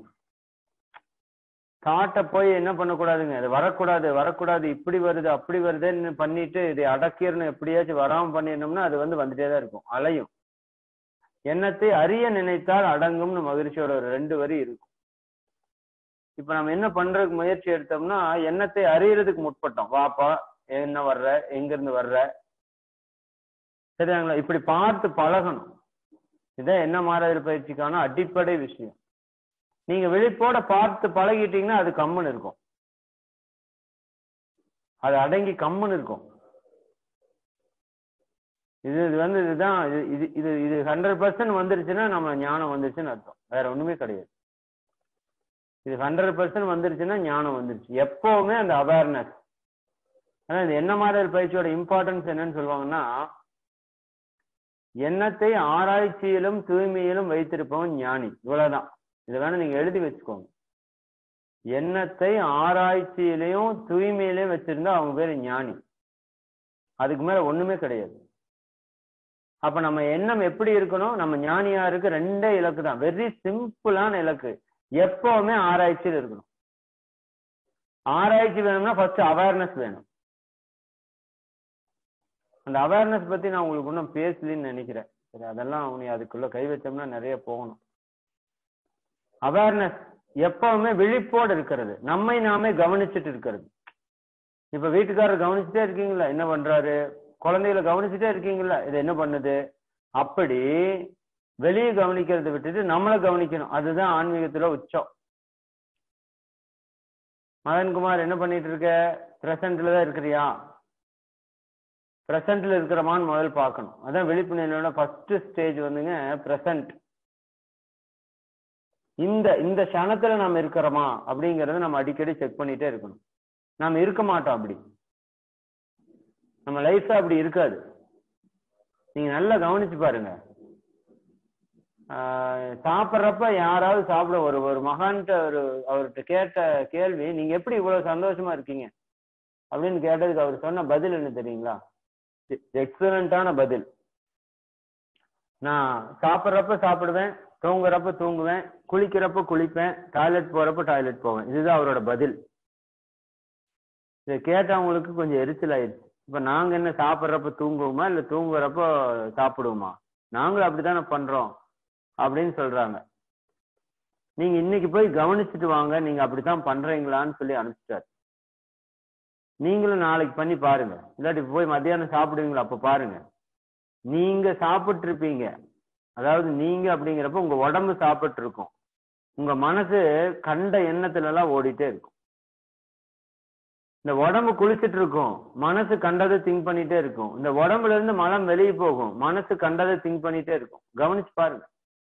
தாட்டை போய் என்ன பண்ணக்கூடாதுங்க அது வரக்கூடாது வரக்கூடாது இப்படி வருது அப்படி வருதுன்னு பண்ணிட்டு இதை அடக்கிடணும் எப்படியாச்சும் வராம பண்ணிடணும்னா அது வந்து வந்துட்டே தான் இருக்கும் அலையும் எண்ணத்தை அறிய நினைத்தால் அடங்கும்னு மகிழ்ச்சியோட ஒரு ரெண்டு வரி இருக்கும் இப்ப நம்ம என்ன பண்றதுக்கு முயற்சி எடுத்தோம்னா எண்ணத்தை அறியறதுக்கு முற்பட்டோம் வாப்பா என்ன வர்ற எங்க இருந்து வர்ற சரியாங்களா இப்படி பார்த்து பழகணும் இதான் என்ன மாறுதல் பயிற்சிக்கான அடிப்படை விஷயம் நீங்க விழிப்போட பார்த்து பழகிட்டீங்கன்னா அது கம்முன்னு இருக்கும் அது அடங்கி கம்முன்னு இருக்கும் இது இது வந்து இதுதான் இது இது இது இது ஹண்ட்ரட் பர்சன்ட் வந்துருச்சுன்னா நம்ம ஞானம் வந்துருச்சுன்னு அர்த்தம் வேற ஒண்ணுமே கிடையாது இது ஹண்ட்ரட் பர்சன்ட் வந்துருச்சுன்னா ஞானம் வந்துருச்சு எப்பவுமே அந்த அவேர்னஸ் ஆனா இந்த என்ன மாதிரி பயிற்சியோட இம்பார்ட்டன்ஸ் என்னன்னு சொல்லுவாங்கன்னா எண்ணத்தை ஆராய்ச்சியிலும் தூய்மையிலும் வைத்திருப்பவன் ஞானி இவ்வளவுதான் இதை வேணா நீங்க எழுதி வச்சுக்கோங்க எண்ணத்தை ஆராய்ச்சியிலையும் தூய்மையிலையும் வச்சிருந்தா அவங்க பேரு ஞானி அதுக்கு மேல ஒண்ணுமே கிடையாது அப்ப நம்ம எண்ணம் எப்படி இருக்கணும் நம்ம ஞானியா இருக்கு ரெண்டே இலக்கு தான் வெரி சிம்பிளான இலக்கு எப்பவுமே ஆராய்ச்சியில் இருக்கணும் ஆராய்ச்சி வேணும்னா ஃபர்ஸ்ட் அவேர்னஸ் வேணும் அந்த அவேர்னஸ் பத்தி நான் உங்களுக்கு இன்னும் பேசலன்னு நினைக்கிறேன் சரி அதெல்லாம் நீ அதுக்குள்ள கை வச்சோம்னா நிறைய போகணும் அவேர்னஸ் எப்பவுமே விழிப்போடு இருக்கிறது நம்மை நாமே கவனிச்சுட்டு இருக்கிறது இப்ப வீட்டுக்காரர் கவனிச்சுட்டே இருக்கீங்களா என்ன பண்றாரு குழந்தைகளை கவனிச்சுட்டே இருக்கீங்களா இது என்ன பண்ணுது அப்படி வெளியே கவனிக்கிறத விட்டுட்டு நம்மளை கவனிக்கணும் அதுதான் ஆன்மீகத்துல உச்சம் மதன்குமார் என்ன பண்ணிட்டு இருக்க பிரசன்ட்ல தான் இருக்கிறியா பிரசன்ட்ல இருக்கிறமான்னு முதல் பார்க்கணும் அதான் விழிப்புணர்வோட ஃபர்ஸ்ட் ஸ்டேஜ் வந்துங்க பிரசன்ட் இந்த இந்த க்ஷணத்துல நம்ம இருக்கிறோமா அப்படிங்கறத நம்ம அடிக்கடி செக் பண்ணிட்டே இருக்கணும் நாம இருக்க மாட்டோம் அப்படி நம்ம லைஃப்ல அப்படி இருக்காது நீங்க நல்லா கவனிச்சு பாருங்க ஆஹ் சாப்பிட்றப்ப யாராவது சாப்பிட ஒரு ஒரு மகான்கிட்ட ஒரு அவர்கிட்ட கேட்ட கேள்வி நீங்க எப்படி இவ்வளவு சந்தோஷமா இருக்கீங்க அப்படின்னு கேட்டதுக்கு அவர் சொன்ன பதில் என்ன தெரியுங்களா எக்ஸலண்டான பதில் நான் சாப்பிட்றப்ப சாப்பிடுவேன் தூங்குறப்ப தூங்குவேன் குளிக்கிறப்ப குளிப்பேன் டாய்லெட் போறப்ப டாய்லெட் போவேன் இதுதான் அவரோட பதில் இதை கேட்டவங்களுக்கு கொஞ்சம் எரிச்சல் ஆயிடுச்சு இப்ப நாங்க என்ன சாப்பிட்றப்ப தூங்குவோமா இல்ல தூங்குறப்போ சாப்பிடுவோமா நாங்களும் அப்படித்தானே பண்றோம் அப்படின்னு சொல்றாங்க நீங்க இன்னைக்கு போய் கவனிச்சுட்டு வாங்க நீங்க அப்படித்தான் பண்றீங்களான்னு சொல்லி அனுப்பிச்சிட்டாரு நீங்களும் நாளைக்கு பண்ணி பாருங்க இல்லாட்டி போய் மத்தியானம் சாப்பிடுவீங்களா அப்ப பாருங்க நீங்க சாப்பிட்டு இருப்பீங்க அதாவது நீங்க அப்படிங்கிறப்ப உங்க உடம்பு சாப்பிட்டு இருக்கும் உங்க மனசு கண்ட எண்ணத்துல எல்லாம் ஓடிட்டே இருக்கும் இந்த உடம்பு குளிச்சுட்டு இருக்கும் மனசு கண்டதை திங்க் பண்ணிட்டே இருக்கும் இந்த உடம்புல இருந்து மலம் வெளியே போகும் மனசு கண்டதை திங்க் பண்ணிட்டே இருக்கும் கவனிச்சு பாருங்க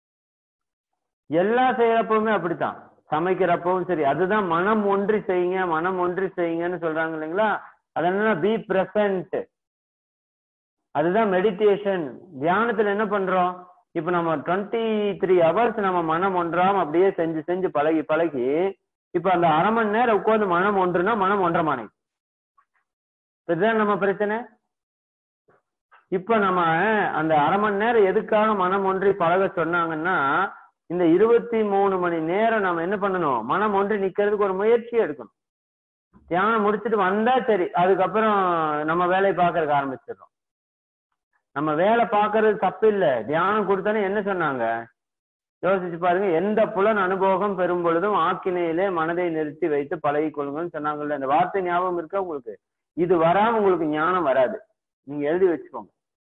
எல்லா செய்யறப்பவுமே அப்படித்தான் சமைக்கிறப்பவும் சரி அதுதான் மனம் ஒன்றி செய்யுங்க மனம் ஒன்றி செய்யுங்கன்னு சொல்றாங்க இல்லைங்களா அது என்னன்னா பி பிரசன்ட் அதுதான் மெடிடேஷன் தியானத்துல என்ன பண்றோம் இப்ப நம்ம டுவெண்ட்டி த்ரீ ஹவர்ஸ் நம்ம மனம் ஒன்றாம அப்படியே செஞ்சு செஞ்சு பழகி பழகி இப்ப அந்த அரை மணி நேரம் உட்காந்து மனம் ஒன்றுனா மனம் ஒன்றரை மானை இதுதான் நம்ம பிரச்சனை இப்ப நம்ம அந்த அரை மணி நேரம் எதுக்காக மனம் ஒன்றி பழக சொன்னாங்கன்னா இந்த இருபத்தி மூணு மணி நேரம் நம்ம என்ன பண்ணணும் மனம் ஒன்றி நிக்கிறதுக்கு ஒரு முயற்சி எடுக்கணும் தியானம் முடிச்சுட்டு வந்தா சரி அதுக்கப்புறம் நம்ம வேலையை பார்க்கறதுக்கு ஆரம்பிச்சிடுறோம் நம்ம வேலை பார்க்கறது தப்பு இல்ல தியானம் கொடுத்தானே என்ன சொன்னாங்க யோசிச்சு பாருங்க எந்த புலன் அனுபவம் பெறும் பொழுதும் ஆக்கினையிலே மனதை நிறுத்தி வைத்து பழகி கொள்ளுங்கன்னு சொன்னாங்கல்ல இந்த வார்த்தை ஞாபகம் இருக்கா உங்களுக்கு இது வராம உங்களுக்கு ஞானம் வராது நீங்க எழுதி வச்சுக்கோங்க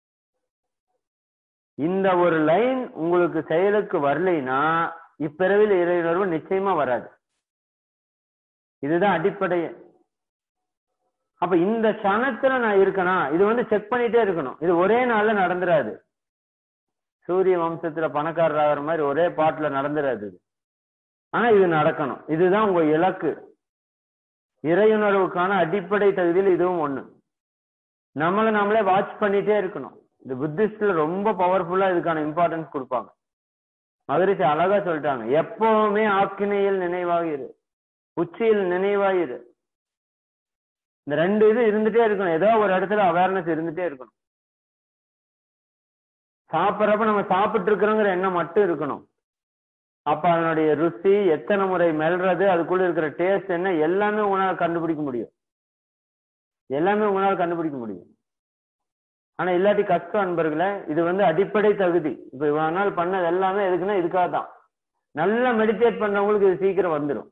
இந்த ஒரு லைன் உங்களுக்கு செயலுக்கு வரலைன்னா இப்பிறவில் இறையுணர்வு நிச்சயமா வராது இதுதான் அடிப்படையே அப்ப இந்த க்ஷணத்துல நான் இருக்கனா இது வந்து செக் பண்ணிட்டே இருக்கணும் இது ஒரே நாள்ல நடந்துராது சூரிய வம்சத்துல பணக்காரர் ஆகிற மாதிரி ஒரே பாட்டுல நடந்துராது இது ஆனா இது நடக்கணும் இதுதான் உங்க இலக்கு இறையுணர்வுக்கான அடிப்படை தகுதியில் இதுவும் ஒண்ணு நம்மளை நம்மளே வாட்ச் பண்ணிட்டே இருக்கணும் இந்த புத்திஸ்ட்ல ரொம்ப பவர்ஃபுல்லா இதுக்கான இம்பார்ட்டன்ஸ் கொடுப்பாங்க மகரிஷி அழகா சொல்லிட்டாங்க எப்பவுமே ஆக்கினையில் நினைவாயிரு உச்சியில் நினைவாயிரு இந்த ரெண்டு இது இருந்துட்டே இருக்கணும் ஏதோ ஒரு இடத்துல அவேர்னஸ் இருந்துட்டே இருக்கணும் சாப்பிட்றப்ப நம்ம சாப்பிட்டு இருக்கிறோங்கிற எண்ணம் மட்டும் இருக்கணும் அப்ப அதனுடைய ருசி எத்தனை முறை மெல்றது அதுக்குள்ள இருக்கிற டேஸ்ட் என்ன எல்லாமே உங்களால் கண்டுபிடிக்க முடியும் எல்லாமே உங்களால் கண்டுபிடிக்க முடியும் ஆனா இல்லாட்டி கஷ்டம் அன்பர்களே இது வந்து அடிப்படை தகுதி இப்ப இவ்வளவு நாள் பண்ணது எல்லாமே எதுக்குன்னா இதுக்காக தான் நல்லா மெடிடேட் பண்றவங்களுக்கு இது சீக்கிரம் வந்துடும்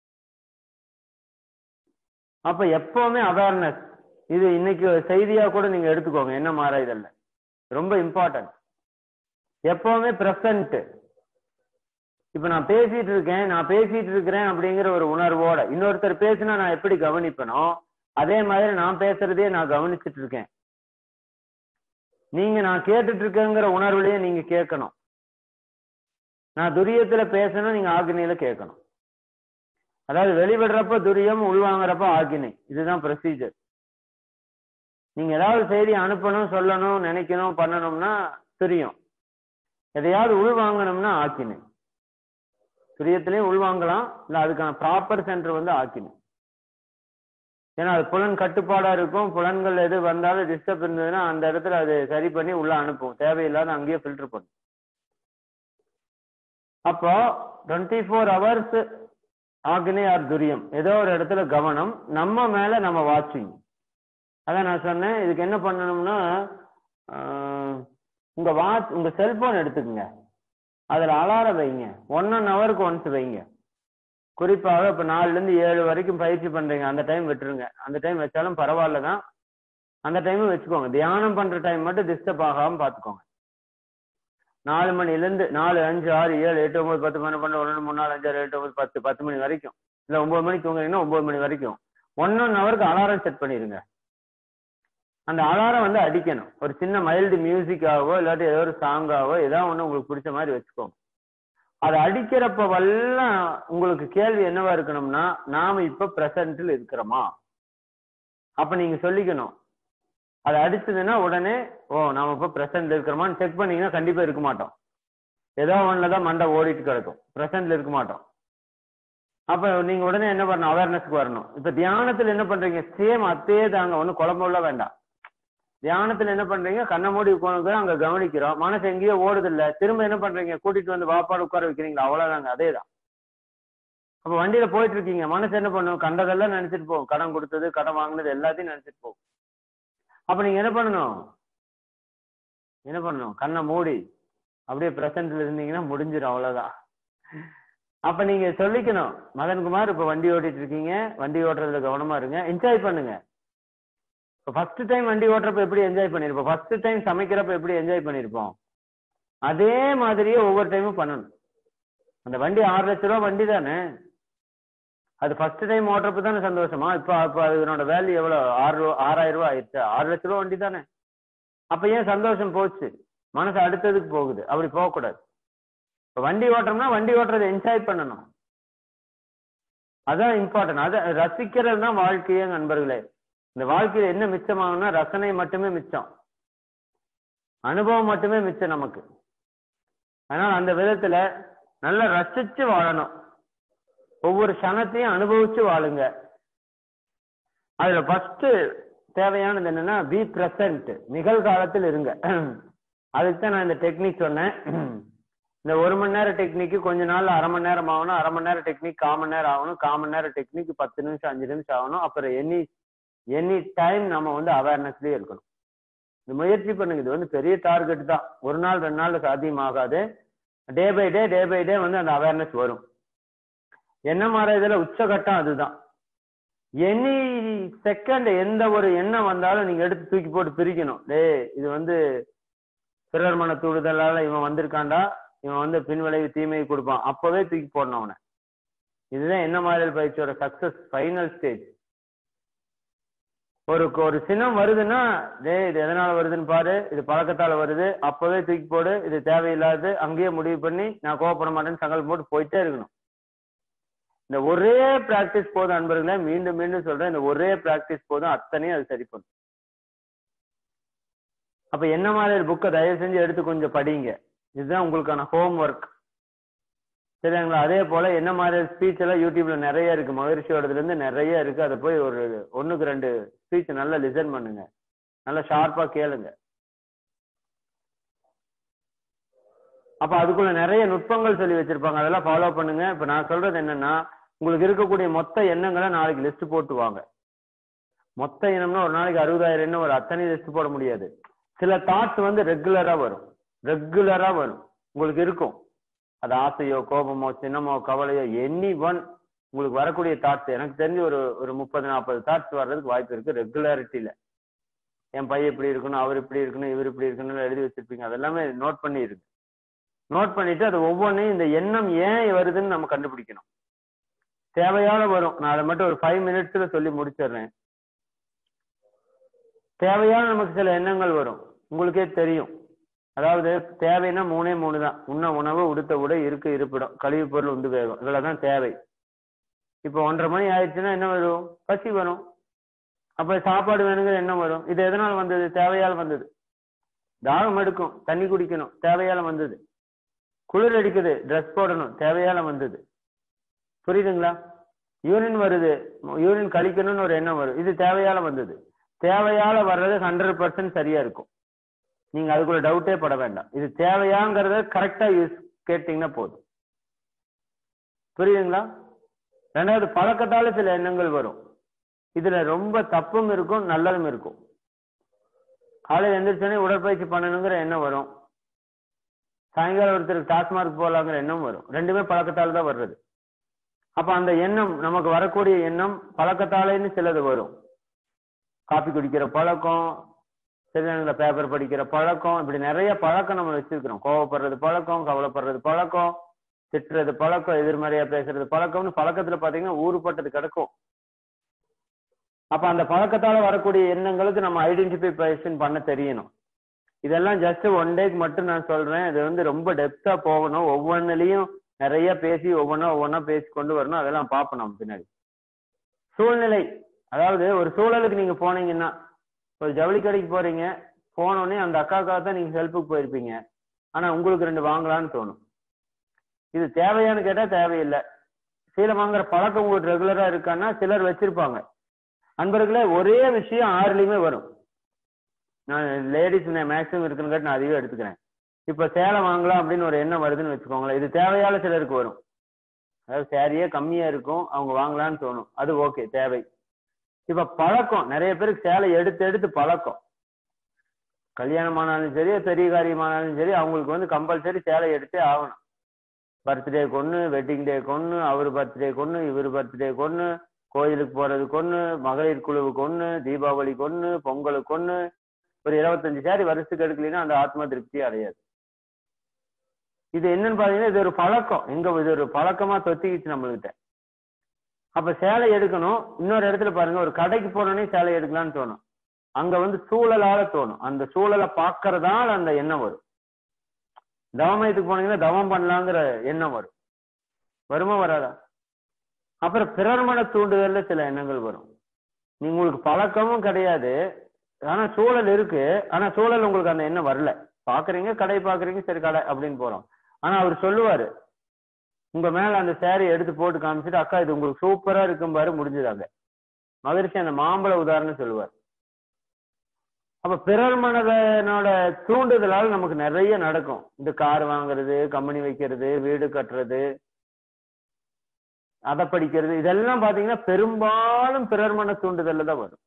அப்ப எப்பவுமே அவேர்னஸ் இது இன்னைக்கு செய்தியா கூட நீங்க எடுத்துக்கோங்க என்ன மாறாயுதல்ல ரொம்ப இம்பார்ட்டன்ட் எப்பவுமே பிரசன்ட் இப்ப நான் பேசிட்டு இருக்கேன் நான் பேசிட்டு இருக்கிறேன் அப்படிங்கிற ஒரு உணர்வோட இன்னொருத்தர் பேசினா நான் எப்படி கவனிப்பனோ அதே மாதிரி நான் பேசுறதே நான் கவனிச்சுட்டு இருக்கேன் நீங்க நான் கேட்டுட்டு இருக்கேங்கிற உணர்வுலயே நீங்க கேட்கணும் நான் துரியத்துல பேசணும் நீங்க ஆக்னியில கேட்கணும் அதாவது வெளிவிடுறப்ப துரியம் உள்வாங்குறப்ப ஆக்கினை இதுதான் ப்ரொசீஜர் நீங்க ஏதாவது செய்தி அனுப்பணும் சொல்லணும் நினைக்கணும் பண்ணணும்னா துரியம் எதையாவது உள்வாங்கணும்னா ஆக்கினை துரியத்திலையும் உள்வாங்கலாம் இல்ல அதுக்கான ப்ராப்பர் சென்டர் வந்து ஆக்கினை ஏன்னா அது புலன் கட்டுப்பாடா இருக்கும் புலன்கள் எது வந்தாலும் டிஸ்டர்ப் இருந்ததுன்னா அந்த இடத்துல அது சரி பண்ணி உள்ள அனுப்பும் தேவையில்லாத அங்கேயே ஃபில்டர் பண்ணும் அப்போ டுவெண்ட்டி ஃபோர் ஹவர்ஸ் ஆக்னி ஆர் துரியம் ஏதோ ஒரு இடத்துல கவனம் நம்ம மேல நம்ம வாட்சிங் அதான் நான் சொன்னேன் இதுக்கு என்ன பண்ணணும்னா ஆஹ், உங்க வாட்ச் உங்க செல்போன் எடுத்துக்கங்க அதுல அலாரம் வைங்க ஒன் ஒன் ஹவருக்கு ஒன்ஸ் வைங்க குறிப்பாக இப்ப நாலுல இருந்து ஏழு வரைக்கும் பயிற்சி பண்றீங்க அந்த டைம் விட்டுருங்க அந்த டைம் வச்சாலும் பரவாயில்ல தான் அந்த டைமும் வச்சுக்கோங்க தியானம் பண்ற டைம் மட்டும் டிஸ்டர்ப் ஆகாம பாத்துக்கோங்க நாலு மணில இருந்து நாலு அஞ்சு ஆறு ஏழு எட்டு ஒன்பது பத்து பன்னெண்டு பன்னெண்டு ஒன்று மூணு நாலு அஞ்சு ஆறு எட்டு ஒன்பது பத்து பத்து மணி வரைக்கும் இல்ல ஒன்பது மணிக்கு தூங்குறீங்கன்னா ஒன்பது மணி வரைக்கும் ஒன் ஒன் ஹவருக்கு அலாரம் செட் பண்ணிருங்க அந்த அலாரம் வந்து அடிக்கணும் ஒரு சின்ன மைல்டு மியூசிக்காவோ இல்லாட்டி ஏதோ ஒரு சாங்காவோ ஏதாவது ஒன்று உங்களுக்கு பிடிச்ச மாதிரி வச்சுக்கோங்க அது அடிக்கிறப்ப வல்லாம் உங்களுக்கு கேள்வி என்னவா இருக்கணும்னா நாம இப்ப பிரசன்ட்ல இருக்கிறோமா அப்ப நீங்க சொல்லிக்கணும் அது அடிச்சதுன்னா உடனே ஓ நாம இப்ப பிரசன்ட்ல இருக்கிறோமான்னு செக் பண்ணீங்கன்னா கண்டிப்பா இருக்க மாட்டோம் ஏதோ ஒண்ணுலதான் மண்டை ஓடிட்டு கிடக்கும் பிரசன்ட்ல இருக்க மாட்டோம் அப்ப நீங்க உடனே என்ன பண்ணணும் அவேர்னஸ்க்கு வரணும் இப்ப தியானத்துல என்ன பண்றீங்க சேம் அதே தாங்க ஒன்னும் குழம்புல வேண்டாம் தியானத்துல என்ன பண்றீங்க கண்ணை மூடி உட்காந்து அங்க கவனிக்கிறோம் மனசு எங்கேயோ ஓடுது இல்ல திரும்ப என்ன பண்றீங்க கூட்டிட்டு வந்து வாப்பாடு உட்கார வைக்கிறீங்களா அவ்வளவுதாங்க அதேதான் அப்ப வண்டியில போயிட்டு இருக்கீங்க மனசு என்ன பண்ணும் கண்டதெல்லாம் நினைச்சிட்டு போகும் கடன் கொடுத்தது கடன் வாங்கினது எல்லாத்தையும் நினைச்சிட்டு போகும் அப்ப நீங்க என்ன பண்ணணும் என்ன பண்ணணும் கண்ணை மூடி அப்படியே பிரசன்ட்ல இருந்தீங்கன்னா முடிஞ்சிடும் அவ்வளவுதான் அப்ப நீங்க சொல்லிக்கணும் மதன்குமார் இப்ப வண்டி ஓட்டிட்டு இருக்கீங்க வண்டி ஓட்டுறதுல கவனமா இருங்க என்ஜாய் பண்ணுங்க இப்போ ஃபர்ஸ்ட் டைம் வண்டி ஓட்டுறப்ப எப்படி என்ஜாய் பண்ணிருப்போம் ஃபர்ஸ்ட் டைம் சமைக்கிறப்ப எப்படி என்ஜாய் பண்ணிருப்போம் அதே மாதிரியே ஒவ்வொரு டைமும் பண்ணணும் அந்த வண்டி ஆறு லட்ச ரூபா வண்டி தானே அது ஃபர்ஸ்ட் டைம் ஓட்டுறப்ப தானே சந்தோஷமா இப்போ இப்போ அதனோட வேல்யூ எவ்வளோ ஆறு ரூபா ஆறாயிரம் ரூபா ஆயிடுச்சு ஆறு லட்ச ரூபா வண்டி தானே அப்ப ஏன் சந்தோஷம் போச்சு மனசு அடுத்ததுக்கு போகுது அப்படி போகக்கூடாது இப்போ வண்டி ஓட்டுறோம்னா வண்டி ஓட்டுறதை என்ஜாய் பண்ணணும் அதான் இம்பார்ட்டன்ட் அதை ரசிக்கிறது தான் வாழ்க்கையே நண்பர்களே இந்த வாழ்க்கையில என்ன மிச்சமாகும்னா ரசனை மட்டுமே மிச்சம் அனுபவம் மட்டுமே மிச்சம் நமக்கு அதனால அந்த விதத்துல நல்லா ரசிச்சு வாழணும் ஒவ்வொரு க்ஷணத்தையும் அனுபவிச்சு வாழுங்க அதுல ஃபர்ஸ்ட் தேவையானது என்னன்னா பி பிரசன்ட் நிகழ்காலத்தில் இருங்க அதுக்கு தான் நான் இந்த டெக்னிக் சொன்னேன் இந்த ஒரு மணி நேரம் டெக்னிக்கு கொஞ்ச நாள்ல அரை மணி நேரம் ஆகணும் அரை மணி நேரம் டெக்னிக் கால் மணி நேரம் ஆகணும் கால் மணி நேரம் டெக்னிக் பத்து நிமிஷம் அஞ்சு நிமிஷம் ஆகணும் அப்புறம் எனி எனி டைம் நம்ம வந்து அவேர்னஸ்லயே இருக்கணும் இந்த முயற்சி பண்ணுங்க இது வந்து பெரிய டார்கெட் தான் ஒரு நாள் ரெண்டு நாள்ல சாத்தியமாகாது day by day day by day வந்து அந்த அவேர்னஸ் வரும் என்ன மாதிரி இதுல உச்சகட்டம் அதுதான் எனி செகண்ட் எந்த ஒரு எண்ணம் வந்தாலும் நீங்க எடுத்து தூக்கி போட்டு பிரிக்கணும் டேய் இது வந்து பிறர் மன தூண்டுதலால இவன் வந்திருக்காண்டா இவன் வந்து பின்விளைவு தீமையை கொடுப்பான் அப்பவே தூக்கி போடணும் அவனை இதுதான் என்ன மாதிரி பயிற்சியோட சக்சஸ் ஃபைனல் ஸ்டேஜ் ஒரு ஒரு சினம் வருதுன்னா டேய் இது எதனால வருதுன்னு பாரு இது பழக்கத்தால வருது அப்பவே தூக்கி போடு இது தேவையில்லாது அங்கேயே முடிவு பண்ணி நான் கோவப்பட மாட்டேன்னு சங்கல் போட்டு போயிட்டே இருக்கணும் இந்த ஒரே பிராக்டிஸ் போதும் அன்பர்களே மீண்டும் மீண்டும் சொல்றேன் இந்த ஒரே பிராக்டிஸ் போதும் அத்தனையும் அது சரி பண்ணும் அப்ப என்ன மாதிரி புக்கை தயவு செஞ்சு எடுத்து கொஞ்சம் படிங்க இதுதான் உங்களுக்கான ஹோம் ஒர்க் சரிங்களா அதே போல என்ன மாதிரி ஸ்பீச் எல்லாம் யூடியூப்ல நிறைய இருக்கு மகிழ்ச்சியோடதுல இருந்து நிறைய இருக்கு அதை போய் ஒரு ஒண்ணுக்கு ரெண்டு ஸ்பீச் நல்லா லிசன் பண்ணுங்க நல்லா ஷார்ப்பா கேளுங்க அப்ப அதுக்குள்ள நிறைய நுட்பங்கள் சொல்லி வச்சிருப்பாங்க அதெல்லாம் ஃபாலோ பண்ணுங்க இப்ப நான் சொல்றது என்னன்னா உங்களுக்கு இருக்கக்கூடிய மொத்த எண்ணங்களை நாளைக்கு லிஸ்ட் போட்டு வாங்க மொத்த எண்ணம்னா ஒரு நாளைக்கு அறுபதாயிரம் எண்ணம் ஒரு அத்தனை லிஸ்ட் போட முடியாது சில தாட்ஸ் வந்து ரெகுலரா வரும் ரெகுலரா வரும் உங்களுக்கு இருக்கும் அது ஆசையோ கோபமோ சின்னமோ கவலையோ எனி ஒன் உங்களுக்கு வரக்கூடிய தாட்ஸ் எனக்கு தெரிஞ்சு ஒரு ஒரு முப்பது நாற்பது தாட்ஸ் வர்றதுக்கு வாய்ப்பு இருக்கு ரெகுலாரிட்டியில என் பையன் இப்படி இருக்கணும் அவர் இப்படி இருக்கணும் இவர் இப்படி இருக்கணும்னு எழுதி வச்சிருப்பீங்க அதெல்லாமே நோட் பண்ணி இருக்கு நோட் பண்ணிட்டு அது ஒவ்வொன்றையும் இந்த எண்ணம் ஏன் வருதுன்னு நம்ம கண்டுபிடிக்கணும் தேவையான வரும் நான் அதை மட்டும் ஒரு ஃபைவ் மினிட்ஸ்ல சொல்லி முடிச்சிடுறேன் தேவையான நமக்கு சில எண்ணங்கள் வரும் உங்களுக்கே தெரியும் அதாவது தேவைன்னா மூணே மூணு தான் உண்ண உணவு உடுத்த உடை இருக்க இருப்பிடம் கழிவு பொருள் உந்து வேகம் இவ்வளவுதான் தேவை இப்போ ஒன்றரை மணி ஆயிடுச்சுன்னா என்ன வரும் பசி வரும் அப்ப சாப்பாடு வேணுங்கிற எண்ணம் வரும் இது எதனால் வந்தது தேவையால் வந்தது தாகம் எடுக்கும் தண்ணி குடிக்கணும் தேவையால வந்தது குளிர் அடிக்குது ட்ரெஸ் போடணும் தேவையால வந்தது புரியுதுங்களா யூரின் வருது யூரின் கழிக்கணும்னு ஒரு எண்ணம் வரும் இது தேவையால வந்தது தேவையால வர்றது ஹண்ட்ரட் பர்சன்ட் சரியா இருக்கும் நீங்க அதுக்குள்ள டவுட்டே பட வேண்டாம் இது தேவையாங்கிறத கரெக்டா யூஸ் கேட்டீங்கன்னா போதும் புரியுதுங்களா ரெண்டாவது பழக்கத்தால சில எண்ணங்கள் வரும் இதுல ரொம்ப தப்பும் இருக்கும் நல்லதும் இருக்கும் காலையில் எந்திரிச்சோடனே உடற்பயிற்சி பண்ணணுங்கிற எண்ணம் வரும் சாயங்காலம் ஒருத்தருக்கு டாஸ்மார்க் போகலாங்கிற எண்ணம் வரும் ரெண்டுமே பழக்கத்தால தான் வர்றது அப்ப அந்த எண்ணம் நமக்கு வரக்கூடிய எண்ணம் பழக்கத்தாலேன்னு சிலது வரும் காப்பி குடிக்கிற பழக்கம் சில நேரங்களில் பேப்பர் படிக்கிற பழக்கம் இப்படி நிறைய பழக்கம் நம்ம வச்சிருக்கிறோம் கோவப்படுறது பழக்கம் கவலைப்படுறது பழக்கம் திட்டுறது பழக்கம் எதிர்மறையா பேசுறது பழக்கம்னு பழக்கத்துல பாத்தீங்கன்னா ஊறுபட்டது கிடக்கும் அப்ப அந்த பழக்கத்தால வரக்கூடிய எண்ணங்களுக்கு நம்ம ஐடென்டிஃபிகேஷன் பண்ண தெரியணும் இதெல்லாம் ஜஸ்ட் ஒன் டேக்கு மட்டும் நான் சொல்றேன் இது வந்து ரொம்ப டெப்தா போகணும் ஒவ்வொன்றுலயும் நிறைய பேசி ஒவ்வொன்றா ஒவ்வொன்றா பேசி கொண்டு வரணும் அதெல்லாம் பார்ப்போம் நம்ம பின்னாடி சூழ்நிலை அதாவது ஒரு சூழலுக்கு நீங்க போனீங்கன்னா ஒரு ஜவுளி கடைக்கு போறீங்க போனோடனே அந்த அக்காக்காக தான் நீங்க ஹெல்ப்புக்கு போயிருப்பீங்க ஆனா உங்களுக்கு ரெண்டு வாங்கலாம்னு தோணும் இது தேவையான்னு கேட்டா தேவையில்லை சீலை வாங்குற பழக்கம் உங்களுக்கு ரெகுலரா இருக்கான்னா சிலர் வச்சிருப்பாங்க அன்பர்களே ஒரே விஷயம் ஆறுலயுமே வரும் நான் லேடிஸ் மேக்ஸிமம் இருக்குன்னு கேட்டு நான் அதிகம் எடுத்துக்கிறேன் இப்ப சேலை வாங்கலாம் அப்படின்னு ஒரு எண்ணம் வருதுன்னு வச்சுக்கோங்களேன் இது தேவையால சிலருக்கு வரும் அதாவது சேரியே கம்மியா இருக்கும் அவங்க வாங்கலாம்னு தோணும் அது ஓகே தேவை இப்ப பழக்கம் நிறைய பேருக்கு சேலை எடுத்து எடுத்து பழக்கம் கல்யாணம் ஆனாலும் சரி பெரிய காரியமானாலும் சரி அவங்களுக்கு வந்து கம்பல்சரி சேலை எடுத்தே ஆகணும் பர்த்டே கொன்று வெட்டிங் டே கொன்று அவர் பர்த்டே கொன்று இவர் பர்த்டே கொன்று கோயிலுக்கு போறது கொன்று மகளிர் குழுவுக்கு ஒன்று தீபாவளி கொன்று பொங்கலுக்கு ஒன்று ஒரு இருபத்தஞ்சு சாரி வருஷத்துக்கு எடுக்கலைன்னா அந்த ஆத்ம திருப்தி அடையாது இது என்னன்னு பாத்தீங்கன்னா இது ஒரு பழக்கம் எங்க இது ஒரு பழக்கமா தொத்திக்கிச்சு நம்மள்கிட்ட அப்ப சேலை எடுக்கணும் இன்னொரு இடத்துல பாருங்க ஒரு கடைக்கு போனோடனே சேலை எடுக்கலாம்னு தோணும் அங்க வந்து சூழலால தோணும் அந்த சூழலை பாக்குறதால அந்த எண்ணம் வரும் தவமயத்துக்கு போனீங்கன்னா தவம் பண்ணலாங்கிற எண்ணம் வரும் வருமா வராதா அப்புறம் பிறர்மன தூண்டுதல்ல சில எண்ணங்கள் வரும் நீங்க உங்களுக்கு பழக்கமும் கிடையாது ஆனா சூழல் இருக்கு ஆனா சூழல் உங்களுக்கு அந்த எண்ணம் வரல பாக்குறீங்க கடை பாக்குறீங்க சரி கடை அப்படின்னு போறோம் ஆனா அவர் சொல்லுவாரு உங்க மேல அந்த சேரீ எடுத்து போட்டு காமிச்சிட்டு அக்கா இது உங்களுக்கு சூப்பரா இருக்கும் பாரு முடிஞ்சதாங்க மகிழ்ச்சி அந்த மாம்பழ உதாரணம் சொல்லுவார் அப்ப பிறர் மனதனோட தூண்டுதலால் நமக்கு நிறைய நடக்கும் இந்த கார் வாங்குறது கம்பெனி வைக்கிறது வீடு கட்டுறது அதை படிக்கிறது இதெல்லாம் பாத்தீங்கன்னா பெரும்பாலும் பிறர் மன தூண்டுதல்ல தான் வரும்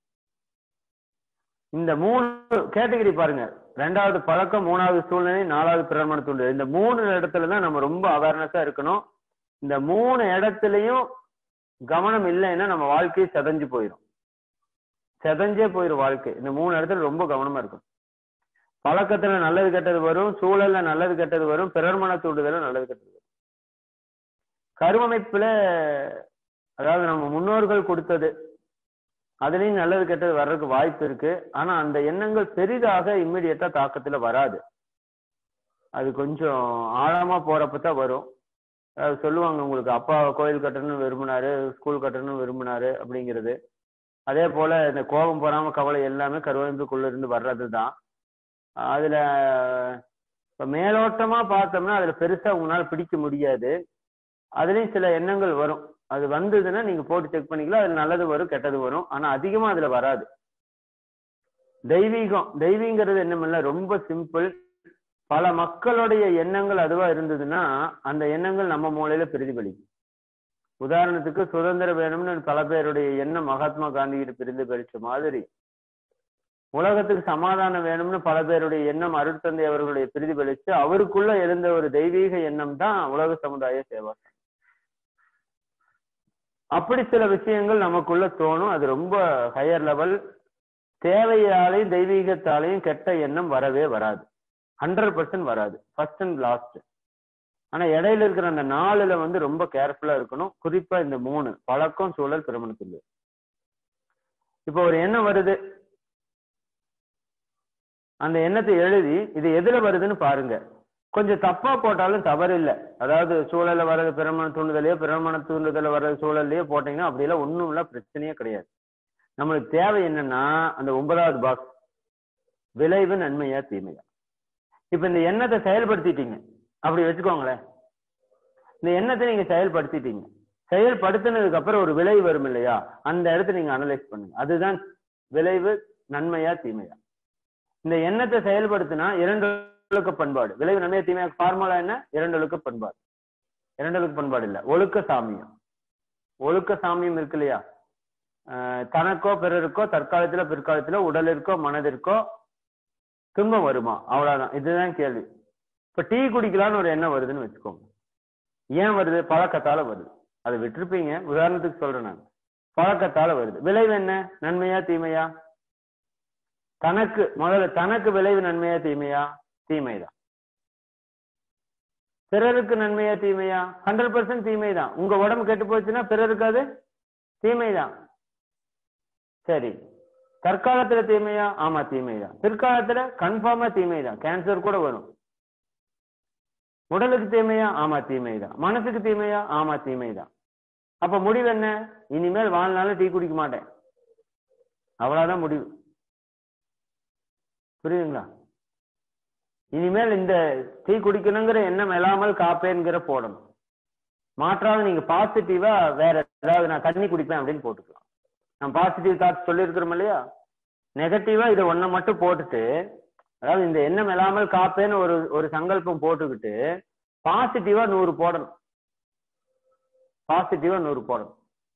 இந்த மூணு கேட்டகரி பாருங்க ரெண்டாவது பழக்கம் மூணாவது சூழ்நிலை நாலாவது பிறர்மன தூண்டுதல் இந்த மூணு இடத்துல தான் நம்ம ரொம்ப அவேர்னஸா இருக்கணும் இந்த மூணு இடத்துலயும் கவனம் இல்லைன்னா நம்ம வாழ்க்கையை செதஞ்சு போயிடும் செதஞ்சே போயிடும் வாழ்க்கை இந்த மூணு இடத்துல ரொம்ப கவனமா இருக்கும் பழக்கத்துல நல்லது கெட்டது வரும் சூழல்ல நல்லது கெட்டது வரும் பிறர்மன தூண்டுதல நல்லது கெட்டது வரும் கருவமைப்புல அதாவது நம்ம முன்னோர்கள் கொடுத்தது அதுலயும் நல்லது கெட்டது வர்றதுக்கு வாய்ப்பு இருக்கு ஆனா அந்த எண்ணங்கள் பெரிதாக இம்மிடியட்டா தாக்கத்துல வராது அது கொஞ்சம் ஆழமா போறப்ப தான் வரும் அதாவது சொல்லுவாங்க உங்களுக்கு அப்பா கோயில் கட்டணும்னு விரும்பினாரு ஸ்கூல் கட்டணும்னு விரும்பினாரு அப்படிங்கிறது அதே போல இந்த கோபம் போறாம கவலை எல்லாமே கருவமைப்புக்குள்ள இருந்து வர்றது தான் அதுல இப்ப மேலோட்டமா பார்த்தோம்னா அதுல பெருசா உங்களால பிடிக்க முடியாது அதுலயும் சில எண்ணங்கள் வரும் அது வந்ததுன்னா நீங்க போட்டு செக் பண்ணிக்கலாம் அது நல்லது வரும் கெட்டது வரும் ஆனா அதிகமா அதுல வராது தெய்வீகம் தெய்வீங்கிறது என்னமில்ல ரொம்ப சிம்பிள் பல மக்களுடைய எண்ணங்கள் அதுவா இருந்ததுன்னா அந்த எண்ணங்கள் நம்ம மூளையில பிரதிபலிக்கும் உதாரணத்துக்கு சுதந்திரம் வேணும்னு பல பேருடைய எண்ணம் மகாத்மா காந்தி கிட்ட பிரதிபலிச்ச மாதிரி உலகத்துக்கு சமாதானம் வேணும்னு பல பேருடைய எண்ணம் அருட்தந்தை அவர்களுடைய பிரதிபலிச்சு அவருக்குள்ள எழுந்த ஒரு தெய்வீக எண்ணம் தான் உலக சமுதாய சேவா சங்கம். அப்படி சில விஷயங்கள் நமக்குள்ள தோணும் அது ரொம்ப ஹையர் லெவல் தேவையாலையும் தெய்வீகத்தாலையும் கெட்ட எண்ணம் வரவே வராது ஹண்ட்ரட் பர்சன்ட் வராது ஃபர்ஸ்ட் அண்ட் லாஸ்ட் ஆனா இடையில இருக்கிற அந்த நாலுல வந்து ரொம்ப கேர்ஃபுல்லா இருக்கணும் குறிப்பா இந்த மூணு பழக்கம் சூழல் திருமணத்தில் இப்போ ஒரு எண்ணம் வருது அந்த எண்ணத்தை எழுதி இது எதுல வருதுன்னு பாருங்க கொஞ்சம் தப்பா போட்டாலும் தவறு இல்லை அதாவது சூழல்ல வர்றது பிரமண தூண்டுதலையோ பிரமண தூண்டுதல வர்றது சூழல்லையோ போட்டீங்கன்னா அப்படியெல்லாம் ஒண்ணும் இல்ல பிரச்சனையே கிடையாது நம்மளுக்கு தேவை என்னன்னா அந்த ஒன்பதாவது பாக்ஸ் விளைவு நன்மையா தீமையா இப்ப இந்த எண்ணத்தை செயல்படுத்திட்டீங்க அப்படி வச்சுக்கோங்களேன் இந்த எண்ணத்தை நீங்க செயல்படுத்திட்டீங்க செயல்படுத்தினதுக்கு அப்புறம் ஒரு விளைவு வரும் இல்லையா அந்த இடத்த நீங்க அனலைஸ் பண்ணுங்க அதுதான் விளைவு நன்மையா தீமையா இந்த எண்ணத்தை செயல்படுத்தினா இரண்டு ஒழுக்க பண்பாடு விளைவு நன்மையா தீமையா ஃபார்முலா என்ன இரண்டு ஒழுக்க பண்பாடு இரண்டு ஒழுக்க பண்பாடு இல்ல ஒழுக்க சாமியம் ஒழுக்க சாமியம் இருக்கு இல்லையா ஆஹ் தனக்கோ பிறருக்கோ தற்காலத்துல பிற்காலத்துல உடலிற்கோ மனதிற்கோ துன்பம் வருமா அவ்வளவுதான் இதுதான் கேள்வி இப்ப டீ குடிக்கலாம்னு ஒரு எண்ணம் வருதுன்னு வச்சுக்கோங்க ஏன் வருது பழக்கத்தால வருது அதை விட்டுருப்பீங்க உதாரணத்துக்கு சொல்றேன் நான் பழக்கத்தால வருது விளைவு என்ன நன்மையா தீமையா தனக்கு முதல்ல தனக்கு விளைவு நன்மையா தீமையா தீமைதான் பிறருக்கு நன்மையா தீமையா ஹண்ட்ரட் பர்சன்ட் தீமை தான் உங்க உடம்பு கெட்டு போச்சுன்னா பிறருக்கு அது தீமைதான் சரி தற்காலத்துல தீமையா ஆமா தீமைதான் பிற்காலத்துல கன்ஃபார்மா தீமைதான் கேன்சர் கூட வரும் உடலுக்கு தீமையா ஆமா தீமைதான் மனசுக்கு தீமையா ஆமா தீமைதான் அப்ப முடிவு என்ன இனிமேல் வாழ்நாளும் டீ குடிக்க மாட்டேன் அவ்வளவுதான் முடிவு புரியுதுங்களா இனிமேல் இந்த டீ குடிக்கணுங்கிற எண்ணம் இல்லாமல் காப்பேங்கிற போடணும் மாற்றாக நீங்க பாசிட்டிவா வேற ஏதாவது நான் தண்ணி குடிப்பேன் அப்படின்னு போட்டுக்கலாம் நான் பாசிட்டிவ் தாட்ஸ் சொல்லியிருக்கிறோம் இல்லையா நெகட்டிவா இதை ஒன்ன மட்டும் போட்டுட்டு அதாவது இந்த எண்ணம் இல்லாமல் காப்பேன்னு ஒரு ஒரு சங்கல்பம் போட்டுக்கிட்டு பாசிட்டிவா நூறு போடணும் பாசிட்டிவா நூறு போடணும்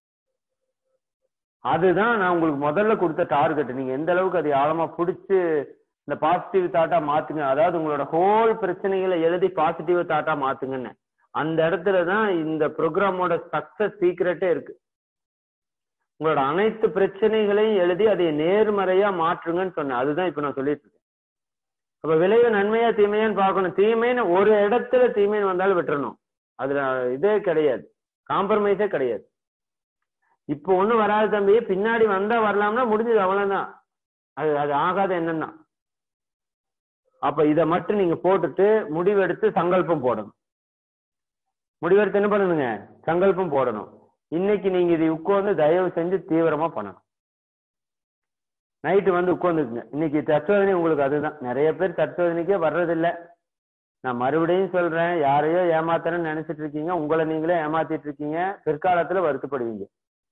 அதுதான் நான் உங்களுக்கு முதல்ல கொடுத்த டார்கெட் நீங்க எந்த அளவுக்கு அதை ஆழமா பிடிச்சு இந்த பாசிட்டிவ் தாட்டா மாத்துங்க அதாவது உங்களோட ஹோல் பிரச்சனைகளை எழுதி பாசிட்டிவ் தாட்டா மாத்துங்கன்னு அந்த இடத்துல தான் இந்த ப்ரோக்ராமோட சக்சஸ் சீக்ரெட்டே இருக்கு உங்களோட அனைத்து பிரச்சனைகளையும் எழுதி அதை நேர்மறையா மாற்றுங்கன்னு சொன்னேன் அதுதான் இப்ப நான் சொல்லிட்டு இருக்கேன் அப்ப விளைவு நன்மையா தீமையான்னு பார்க்கணும் தீமைன்னு ஒரு இடத்துல தீமைன்னு வந்தாலும் விட்டுறணும் அதுல இதே கிடையாது காம்ப்ரமைஸே கிடையாது இப்போ ஒண்ணும் வராது தம்பி பின்னாடி வந்தா வரலாம்னா முடிஞ்சது அவ்வளவுதான் அது அது ஆகாத என்னன்னா அப்ப இதை மட்டும் நீங்க போட்டுட்டு முடிவெடுத்து சங்கல்பம் போடணும் முடிவெடுத்து என்ன பண்ணணுங்க சங்கல்பம் போடணும் இன்னைக்கு நீங்க இது உட்கார்ந்து தயவு செஞ்சு தீவிரமா பண்ணணும் நைட்டு வந்து உட்காந்துக்குங்க இன்னைக்கு தற்சோதனை உங்களுக்கு அதுதான் நிறைய பேர் தற்சோதனைக்கே வர்றதில்ல நான் மறுபடியும் சொல்றேன் யாரையோ ஏமாத்தணும்னு நினைச்சிட்டு இருக்கீங்க உங்களை நீங்களே ஏமாத்திட்டு இருக்கீங்க பிற்காலத்துல வருத்தப்படுவீங்க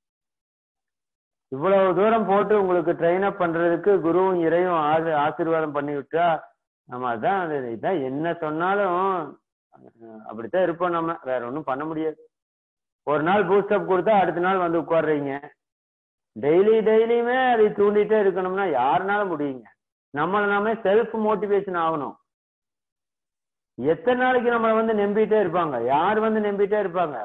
இவ்வளவு தூரம் போட்டு உங்களுக்கு ட்ரெயின் அப் பண்றதுக்கு குருவும் இறையும் ஆசி ஆசீர்வாதம் பண்ணி விட்டா நம்ம அதான் அது இதான் என்ன சொன்னாலும் அஹ் அப்படித்தான் இருப்போம் நம்ம வேற ஒன்றும் பண்ண முடியாது ஒரு நாள் பூஸ்டப் கொடுத்தா அடுத்த நாள் வந்து உட்காடுறீங்க டெய்லி டெய்லியுமே அதை தூண்டிட்டே இருக்கணும்னா யாருனால முடியுங்க நம்மளை நாமே செல்ஃப் மோட்டிவேஷன் ஆகணும் எத்தனை நாளைக்கு நம்மளை வந்து நம்பிட்டே இருப்பாங்க யார் வந்து நம்பிட்டே இருப்பாங்க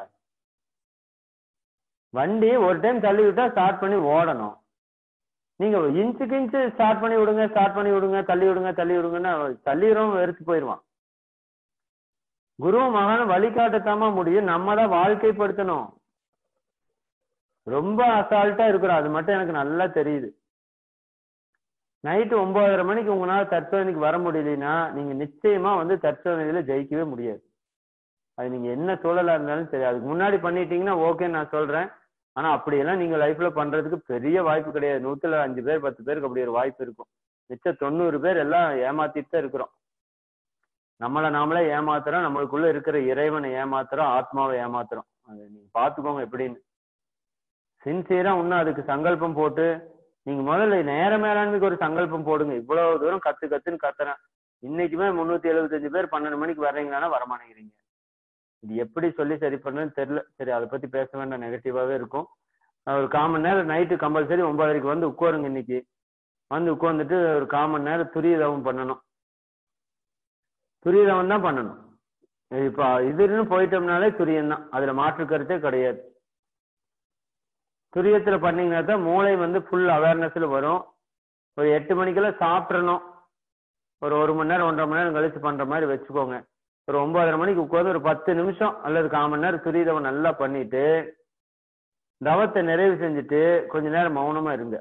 வண்டி ஒரு டைம் தள்ளி விட்டா ஸ்டார்ட் பண்ணி ஓடணும் நீங்க இன்ச்சுக்கு இன்ச்சு ஸ்டார்ட் பண்ணி விடுங்க ஸ்டார்ட் பண்ணி விடுங்க தள்ளி விடுங்க தள்ளி விடுங்கன்னா தள்ளிடுறோம் வெறுத்து போயிடுவான் குருவும் மகானும் வழிகாட்டத்தாம முடியும் நம்ம தான் வாழ்க்கைப்படுத்தணும் ரொம்ப அசால்ட்டா இருக்கிறோம் அது மட்டும் எனக்கு நல்லா தெரியுது நைட்டு ஒன்பதரை மணிக்கு உங்களால தற்சோதனைக்கு வர முடியலன்னா நீங்க நிச்சயமா வந்து தற்சோதனையில ஜெயிக்கவே முடியாது அது நீங்க என்ன சூழலா இருந்தாலும் சரி அதுக்கு முன்னாடி பண்ணிட்டீங்கன்னா ஓகே நான் சொல்றேன் ஆனா அப்படியெல்லாம் நீங்க லைஃப்ல பண்றதுக்கு பெரிய வாய்ப்பு கிடையாது நூத்துல அஞ்சு பேர் பத்து பேருக்கு அப்படி ஒரு வாய்ப்பு இருக்கும் மிச்ச தொண்ணூறு பேர் எல்லாம் ஏமாத்திட்டு தான் இருக்கிறோம் நம்மளை நாமளே ஏமாத்துறோம் நம்மளுக்குள்ள இருக்கிற இறைவனை ஏமாத்துறோம் ஆத்மாவை ஏமாத்துறோம் அது நீங்க பாத்துக்கோங்க எப்படின்னு சின்சியரா இன்னும் அதுக்கு சங்கல்பம் போட்டு நீங்க முதல்ல நேர மேலாண்மைக்கு ஒரு சங்கல்பம் போடுங்க இவ்வளவு தூரம் கத்து கத்துன்னு கத்துறேன் இன்னைக்குமே முன்னூத்தி எழுபத்தஞ்சு பேர் பன்னெண்டு மணிக்கு வர்றீங்களான்னா வரமாட்டேங்கிறீங்க இது எப்படி சொல்லி சரி பண்ணுன்னு தெரியல சரி அதை பத்தி பேச வேண்டாம் நெகட்டிவாவே இருக்கும் ஒரு கால் மணி நேரம் நைட்டு கம்பல்சரி ஒன்பதரைக்கு வந்து உட்காருங்க இன்னைக்கு வந்து உட்காந்துட்டு ஒரு கால் மணி நேரம் துரியதவம் பண்ணணும் துரியதவம் தான் பண்ணணும் இப்போ இதுன்னு போயிட்டோம்னாலே துரியம் தான் அதுல மாற்று கருத்தே கிடையாது துரியத்துல பண்ணீங்கன்னா தான் மூளை வந்து ஃபுல் அவேர்னஸ்ல வரும் ஒரு எட்டு மணிக்கெல்லாம் சாப்பிட்றணும் ஒரு ஒரு மணி நேரம் ஒன்றரை மணி நேரம் கழிச்சு பண்ற மாதிரி வச்சுக்கோங்க ஒரு ஒன்பதரை மணிக்கு உட்காந்து ஒரு பத்து நிமிஷம் அல்லது கால் மணி நேரம் துரியதவம் நல்லா பண்ணிட்டு தவத்தை நிறைவு செஞ்சுட்டு கொஞ்ச நேரம் மௌனமா இருங்க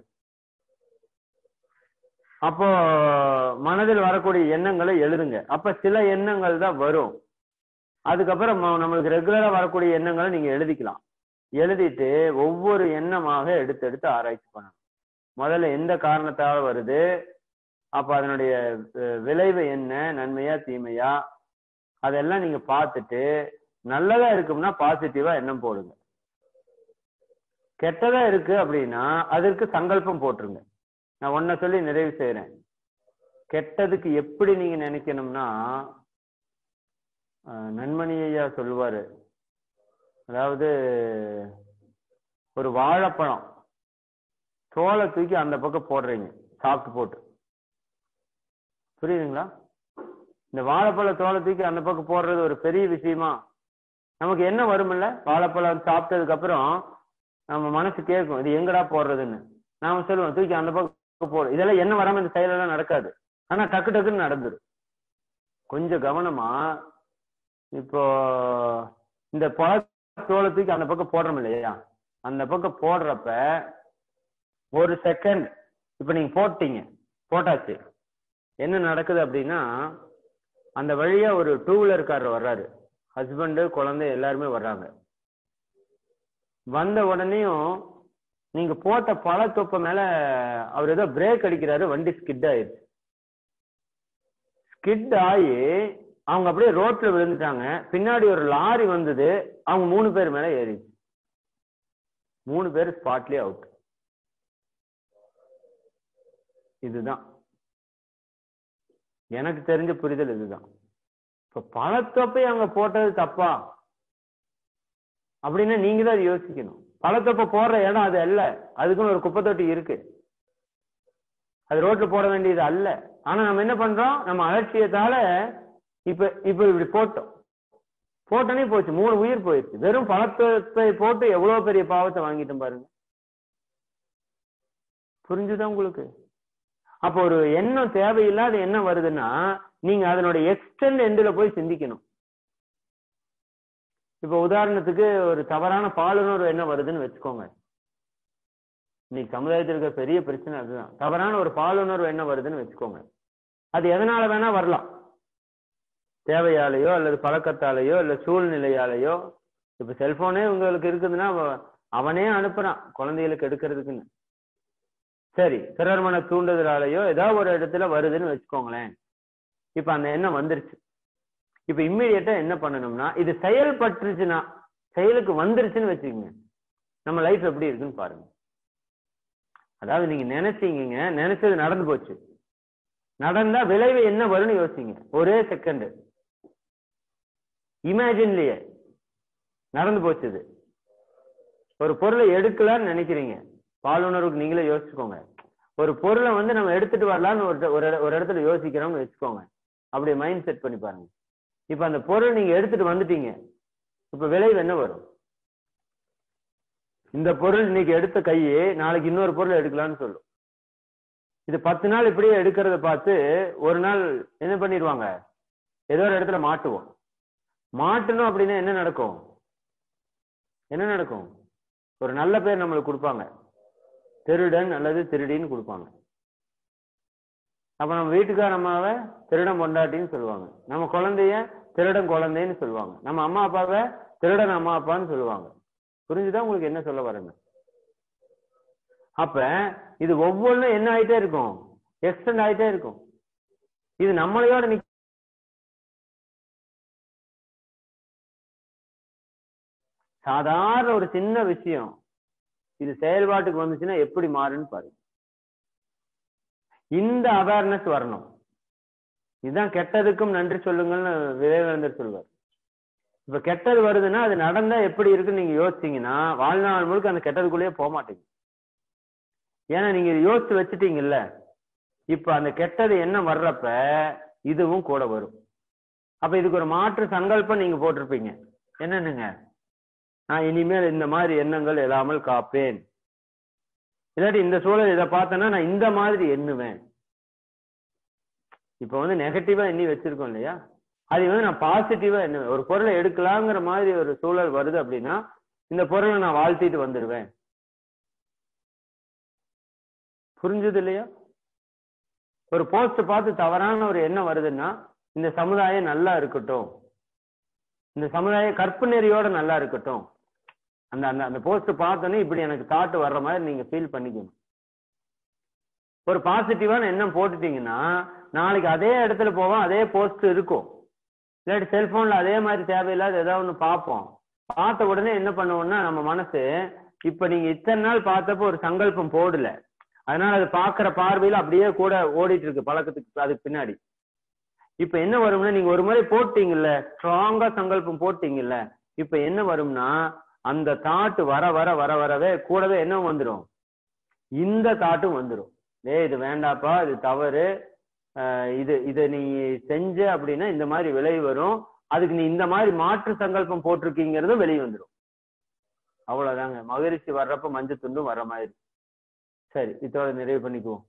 அப்போ மனதில் வரக்கூடிய எண்ணங்களை எழுதுங்க அப்ப சில எண்ணங்கள் தான் வரும் அதுக்கப்புறம் நம்மளுக்கு ரெகுலரா வரக்கூடிய எண்ணங்களை நீங்க எழுதிக்கலாம் எழுதிட்டு ஒவ்வொரு எண்ணமாக எடுத்து எடுத்து ஆராய்ச்சி பண்ணணும் முதல்ல எந்த காரணத்தால வருது அப்ப அதனுடைய விளைவு என்ன நன்மையா தீமையா அதெல்லாம் நீங்க பார்த்துட்டு நல்லதா இருக்கும்னா பாசிட்டிவா எண்ணம் போடுங்க கெட்டதா இருக்கு அப்படின்னா அதற்கு சங்கல்பம் போட்டுருங்க நான் ஒன்ன சொல்லி நிறைவு செய்யறேன் கெட்டதுக்கு எப்படி நீங்க நினைக்கணும்னா நன்மணி ஐயா சொல்லுவாரு அதாவது ஒரு வாழைப்பழம் தோலை தூக்கி அந்த பக்கம் போடுறீங்க சாப்பிட்டு போட்டு புரியுதுங்களா இந்த வாழைப்பழ தோலை தூக்கி அந்த பக்கம் போடுறது ஒரு பெரிய விஷயமா நமக்கு என்ன வரும்ல வாழைப்பழம் சாப்பிட்டதுக்கு அப்புறம் நம்ம மனசு கேட்கும் இது எங்கடா போடுறதுன்னு நாம சொல்லுவோம் தூக்கி அந்த பக்கம் போடு இதெல்லாம் என்ன வராம இந்த செயலெல்லாம் நடக்காது ஆனா டக்கு டக்குன்னு நடந்துடும் கொஞ்சம் கவனமா இப்போ இந்த பழ தோலை தூக்கி அந்த பக்கம் போடுறோம் இல்லையா அந்த பக்கம் போடுறப்ப ஒரு செகண்ட் இப்ப நீங்க போட்டீங்க போட்டாச்சு என்ன நடக்குது அப்படின்னா அந்த வழியா ஒரு டூ வீலர்காரர் வர்றாரு ஹஸ்பண்டு குழந்தை எல்லாருமே வர்றாங்க வந்த உடனேயும் நீங்க போட்ட பழத்தொப்ப மேல அவர் ஏதோ பிரேக் அடிக்கிறாரு வண்டி ஸ்கிட் ஆயிடுச்சு ஸ்கிட் ஆகி அவங்க அப்படியே ரோட்ல விழுந்துட்டாங்க பின்னாடி ஒரு லாரி வந்தது அவங்க மூணு பேர் மேல ஏறிச்சு மூணு பேர் ஸ்பாட்லயே அவுட் இதுதான் எனக்கு தெரிஞ்ச புரிதல் இதுதான் இப்ப பழத்தொப்பை அங்க போட்டது தப்பா அப்படின்னா நீங்க தான் யோசிக்கணும் பழத்தொப்பை போடுற இடம் அது அல்ல அதுக்குன்னு ஒரு குப்பை தொட்டி இருக்கு அது ரோட்ல போட வேண்டியது அல்ல ஆனா நம்ம என்ன பண்றோம் நம்ம அலட்சியத்தால இப்ப இப்ப இப்படி போட்டோம் போட்டனே போச்சு மூணு உயிர் போயிடுச்சு வெறும் பழத்தை போட்டு எவ்வளவு பெரிய பாவத்தை வாங்கிட்டோம் பாருங்க புரிஞ்சுதா உங்களுக்கு அப்போ ஒரு எண்ணம் தேவையில்லாத எண்ணம் வருதுன்னா நீங்க அதனுடைய எக்ஸ்டென்ட் எண்டில் போய் சிந்திக்கணும் இப்ப உதாரணத்துக்கு ஒரு தவறான பாலுணர்வு என்ன வருதுன்னு வச்சுக்கோங்க இன்னைக்கு சமுதாயத்தில் இருக்கிற பெரிய பிரச்சனை அதுதான் தவறான ஒரு பாலுணர்வு என்ன வருதுன்னு வச்சுக்கோங்க அது எதனால வேணா வரலாம் தேவையாலேயோ அல்லது பழக்கத்தாலேயோ இல்ல சூழ்நிலையாலேயோ இப்ப செல்போனே உங்களுக்கு இருக்குதுன்னா அவனே அனுப்புறான் குழந்தைகளுக்கு எடுக்கிறதுக்குன்னு சரி பிறர் மன தூண்டுதலாலேயோ ஏதாவது ஒரு இடத்துல வருதுன்னு வச்சுக்கோங்களேன் இப்ப அந்த எண்ணம் வந்துருச்சு இப்ப இம்மிடியட்டா என்ன பண்ணணும்னா இது செயல்பட்டுருச்சுன்னா செயலுக்கு வந்துருச்சுன்னு வச்சுக்கோங்க நம்ம லைஃப் எப்படி இருக்குன்னு பாருங்க அதாவது நீங்க நினைச்சீங்க நினைச்சது நடந்து போச்சு நடந்தா விளைவு என்ன வரும்னு யோசிங்க ஒரே செகண்ட் இமேஜின்லயே நடந்து போச்சுது ஒரு பொருளை எடுக்கலாம்னு நினைக்கிறீங்க பாலுணர்வுக்கு நீங்களே யோசிச்சுக்கோங்க ஒரு பொருளை வந்து நம்ம எடுத்துட்டு வரலாம்னு ஒரு ஒரு இடத்துல யோசிக்கிறோம்னு வச்சுக்கோங்க அப்படி மைண்ட் செட் பண்ணி பாருங்க இப்ப அந்த பொருள் நீங்க எடுத்துட்டு வந்துட்டீங்க இப்ப விளைவு என்ன வரும் இந்த பொருள் இன்னைக்கு எடுத்த கையே நாளைக்கு இன்னொரு பொருள் எடுக்கலாம்னு சொல்லும் இது பத்து நாள் இப்படியே எடுக்கிறத பார்த்து ஒரு நாள் என்ன பண்ணிடுவாங்க ஏதோ ஒரு இடத்துல மாட்டுவோம் மாட்டணும் அப்படின்னா என்ன நடக்கும் என்ன நடக்கும் ஒரு நல்ல பேர் நம்மளுக்கு கொடுப்பாங்க திருடன் அல்லது திருடின்னு கொடுப்பாங்க அப்ப நம்ம வீட்டுக்கார அம்மாவை திருடன் பொண்டாட்டின்னு சொல்லுவாங்க நம்ம குழந்தைய திருடன் குழந்தைன்னு சொல்லுவாங்க நம்ம அம்மா அப்பாவை திருடன் அம்மா அப்பான்னு சொல்லுவாங்க புரிஞ்சுதான் உங்களுக்கு என்ன சொல்ல வரேன்னு அப்ப இது ஒவ்வொன்றும் என்ன ஆயிட்டே இருக்கும் எக்ஸ்டெண்ட் ஆயிட்டே இருக்கும் இது நம்மளையோட நிக்க சாதாரண ஒரு சின்ன விஷயம் இது செயல்பாட்டுக்கு வந்துச்சுன்னா எப்படி மாறுன்னு பாருங்க இந்த அவேர்னஸ் வரணும் இதுதான் கெட்டதுக்கும் நன்றி சொல்லுங்கள்னு விவேகானந்தர் சொல்வார் இப்ப கெட்டது வருதுன்னா அது நடந்தா எப்படி இருக்குன்னு நீங்க யோசிச்சீங்கன்னா வாழ்நாள் முழுக்க அந்த கெட்டதுக்குள்ளேயே போக மாட்டீங்க ஏன்னா நீங்க இதை யோசிச்சு வச்சுட்டீங்கல்ல இப்ப அந்த கெட்டது என்ன வர்றப்ப இதுவும் கூட வரும் அப்ப இதுக்கு ஒரு மாற்று சங்கல்பம் நீங்க போட்டிருப்பீங்க என்னன்னுங்க நான் இனிமேல் இந்த மாதிரி எண்ணங்கள் இல்லாமல் காப்பேன் இல்லாட்டி இந்த சூழல் இதை பார்த்தேன்னா நான் இந்த மாதிரி எண்ணுவேன் இப்ப வந்து நெகட்டிவா எண்ணி வச்சிருக்கோம் இல்லையா அது வந்து நான் பாசிட்டிவா எண்ணுவேன் ஒரு பொருளை எடுக்கலாங்கிற மாதிரி ஒரு சூழல் வருது அப்படின்னா இந்த பொருளை நான் வாழ்த்திட்டு வந்துடுவேன் புரிஞ்சது இல்லையா ஒரு போஸ்ட் பார்த்து தவறான ஒரு எண்ணம் வருதுன்னா இந்த சமுதாயம் நல்லா இருக்கட்டும் இந்த சமுதாயம் கற்பு நெறியோட நல்லா இருக்கட்டும் அந்த அந்த அந்த போஸ்ட் பார்த்தோன்னே இப்படி எனக்கு தாட் வர்ற மாதிரி நீங்க ஃபீல் பண்ணிக்கணும் ஒரு பாசிட்டிவான எண்ணம் போட்டுட்டீங்கன்னா நாளைக்கு அதே இடத்துல போவோம் அதே போஸ்ட் இருக்கும் இல்லாட்டி செல்போன்ல அதே மாதிரி தேவையில்லாத ஏதாவது ஒன்று பார்ப்போம் பார்த்த உடனே என்ன பண்ணுவோம்னா நம்ம மனசு இப்ப நீங்க இத்தனை நாள் பார்த்தப்போ ஒரு சங்கல்பம் போடல அதனால அது பாக்குற பார்வையில அப்படியே கூட ஓடிட்டு இருக்கு பழக்கத்துக்கு அதுக்கு பின்னாடி இப்ப என்ன வரும்னா நீங்க ஒரு முறை போட்டீங்கல்ல ஸ்ட்ராங்கா சங்கல்பம் போட்டீங்கல்ல இப்ப என்ன வரும்னா அந்த தாட்டு வர வர வர வரவே கூடவே என்ன வந்துடும் இந்த தாட்டும் வந்துடும் டேய் இது வேண்டாப்பா இது தவறு ஆஹ் இது இதை நீ செஞ்ச அப்படின்னா இந்த மாதிரி விளைவு வரும் அதுக்கு நீ இந்த மாதிரி மாற்று சங்கல்பம் போட்டிருக்கீங்கிறதும் வெளியே வந்துடும் அவ்வளவுதாங்க மகரிஷி வர்றப்ப மஞ்சள் துண்டும் வர்ற மாதிரி சரி இதோட நிறைவு பண்ணிக்குவோம்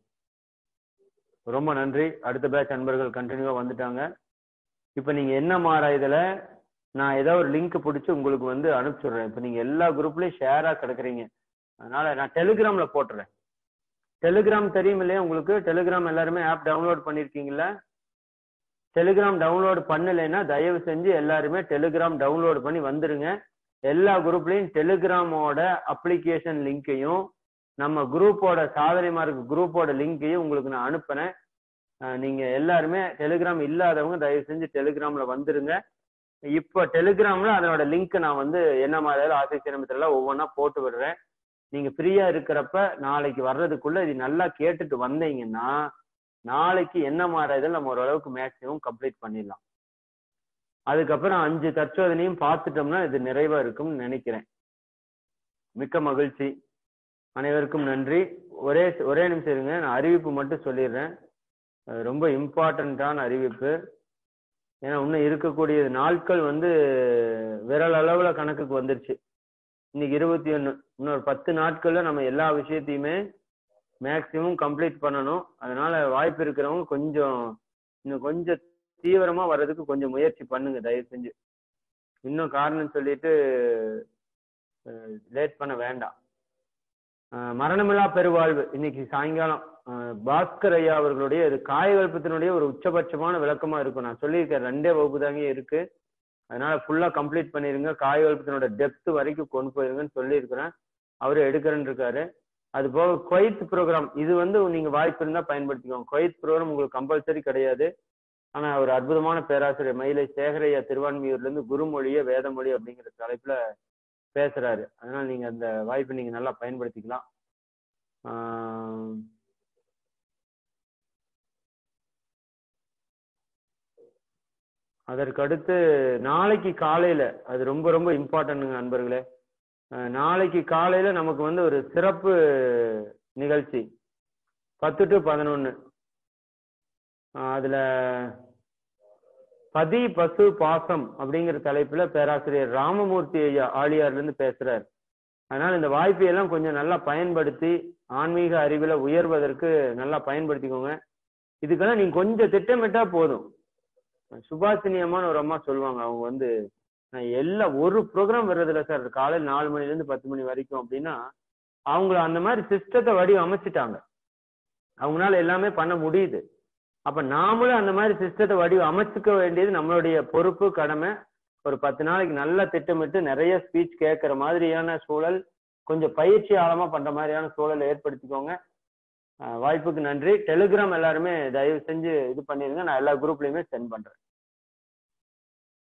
ரொம்ப நன்றி அடுத்த பேட்ச் அன்பர்கள் கண்டினியூவா வந்துட்டாங்க இப்ப நீங்க என்ன மாறா இதுல நான் ஏதோ ஒரு லிங்க் பிடிச்சி உங்களுக்கு வந்து அனுப்பிச்சுடுறேன் இப்ப நீங்க எல்லா குரூப்லயும் ஷேரா கிடக்குறீங்க அதனால நான் டெலிகிராம்ல போட்டுறேன் டெலிகிராம் தெரியும் இல்லையா உங்களுக்கு டெலிகிராம் எல்லாருமே ஆப் டவுன்லோட் பண்ணிருக்கீங்களா டெலிகிராம் டவுன்லோட் பண்ணலைன்னா தயவு செஞ்சு எல்லாருமே டெலிகிராம் டவுன்லோட் பண்ணி வந்துருங்க எல்லா குரூப்லயும் டெலிகிராமோட அப்ளிகேஷன் லிங்கையும் நம்ம குரூப்போட சாதனை மார்க் குரூப்போட லிங்கையும் உங்களுக்கு நான் அனுப்புனேன் அஹ் நீங்க எல்லாருமே டெலிகிராம் இல்லாதவங்க தயவு செஞ்சு டெலிகிராம்ல வந்துருங்க இப்போ டெலிகிராம்ல அதனோட லிங்க் நான் வந்து என்ன மாதிரி ஆசை சிரமத்துல ஒவ்வொன்றா போட்டு விடுறேன் நீங்க ஃப்ரீயா இருக்கிறப்ப நாளைக்கு வர்றதுக்குள்ள இது நல்லா கேட்டுட்டு வந்தீங்கன்னா நாளைக்கு என்ன மாதிரி இதில் நம்ம ஓரளவுக்கு மேக்ஸிமம் கம்ப்ளீட் பண்ணிடலாம் அதுக்கப்புறம் அஞ்சு தற்சோதனையும் பார்த்துட்டோம்னா இது நிறைவா இருக்கும்னு நினைக்கிறேன் மிக்க மகிழ்ச்சி அனைவருக்கும் நன்றி ஒரே ஒரே நிமிஷம் இருங்க நான் அறிவிப்பு மட்டும் சொல்லிடுறேன் அது ரொம்ப இம்பார்ட்டண்ட்டான அறிவிப்பு ஏன்னா இன்னும் இருக்கக்கூடிய நாட்கள் வந்து விரல் அளவுல கணக்குக்கு வந்துருச்சு இன்னைக்கு இருபத்தி ஒன்று இன்னொரு பத்து நாட்கள்ல நம்ம எல்லா விஷயத்தையுமே மேக்சிமம் கம்ப்ளீட் பண்ணணும் அதனால வாய்ப்பு இருக்கிறவங்க கொஞ்சம் இன்னும் கொஞ்சம் தீவிரமா வர்றதுக்கு கொஞ்சம் முயற்சி பண்ணுங்க தயவு செஞ்சு இன்னும் காரணம் சொல்லிட்டு லேட் பண்ண வேண்டாம் அஹ் மரணமில்லா பெருவாழ்வு இன்னைக்கு சாயங்காலம் அஹ் பாஸ்கர் ஐயா அவர்களுடைய இது காயகல்பத்தினுடைய ஒரு உச்சபட்சமான விளக்கமா இருக்கும் நான் சொல்லியிருக்கேன் ரெண்டே வகுப்பு தாங்க இருக்கு அதனால ஃபுல்லா கம்ப்ளீட் பண்ணிருங்க காயகல்பத்தினோட டெப்த் வரைக்கும் கொண்டு போயிருங்கன்னு சொல்லியிருக்கிறேன் அவரு எடுக்கிறேன்னு இருக்காரு அது போக குவைத் ப்ரோக்ராம் இது வந்து நீங்க வாய்ப்பு இருந்தா பயன்படுத்திக்கோங்க குவைத் ப்ரோக்ராம் உங்களுக்கு கம்பல்சரி கிடையாது ஆனா ஒரு அற்புதமான பேராசிரியர் மயிலை சேகரையா திருவான்மியூர்ல இருந்து குருமொழிய வேதமொழி அப்படிங்கிற தலைப்புல பேசுறாரு அதனால நீங்க அந்த வாய்ப்பை நீங்க நல்லா பயன்படுத்திக்கலாம் ஆஹ் அதற்கு அடுத்து நாளைக்கு காலையில அது ரொம்ப ரொம்ப இம்பார்ட்டன்ட்டுங்க நண்பர்களே அஹ் நாளைக்கு காலையில நமக்கு வந்து ஒரு சிறப்பு நிகழ்ச்சி பத்து டு பதினொன்னு அதுல பதி பசு பாசம் அப்படிங்கிற தலைப்புல பேராசிரியர் ராமமூர்த்தி ஐயா ஆழியார்ல இருந்து பேசுறாரு அதனால இந்த வாய்ப்பை எல்லாம் கொஞ்சம் நல்லா பயன்படுத்தி ஆன்மீக அறிவுல உயர்வதற்கு நல்லா பயன்படுத்திக்கோங்க இதுக்கெல்லாம் நீங்க கொஞ்சம் திட்டமிட்டா போதும் சுபாஷினி அம்மான்னு ஒரு அம்மா சொல்லுவாங்க அவங்க வந்து நான் எல்லா ஒரு ப்ரோக்ராம் வர்றதில்ல சார் காலையில் நாலு மணில இருந்து பத்து மணி வரைக்கும் அப்படின்னா அவங்கள அந்த மாதிரி சிஸ்டத்தை வடிவமைச்சிட்டாங்க அவங்களால எல்லாமே பண்ண முடியுது அப்ப நாமளும் அந்த மாதிரி சிஸ்டத்தை வடிவ அமைச்சுக்க வேண்டியது நம்மளுடைய பொறுப்பு கடமை ஒரு பத்து நாளைக்கு நல்லா திட்டமிட்டு நிறைய ஸ்பீச் கேட்கற மாதிரியான சூழல் கொஞ்சம் பயிற்சி ஆழமா பண்ற மாதிரியான சூழலை ஏற்படுத்திக்கோங்க அஹ் வாய்ப்புக்கு நன்றி டெலிகிராம் எல்லாருமே தயவு செஞ்சு இது பண்ணிருங்க நான் எல்லா குரூப்லயுமே சென்ட் பண்றேன்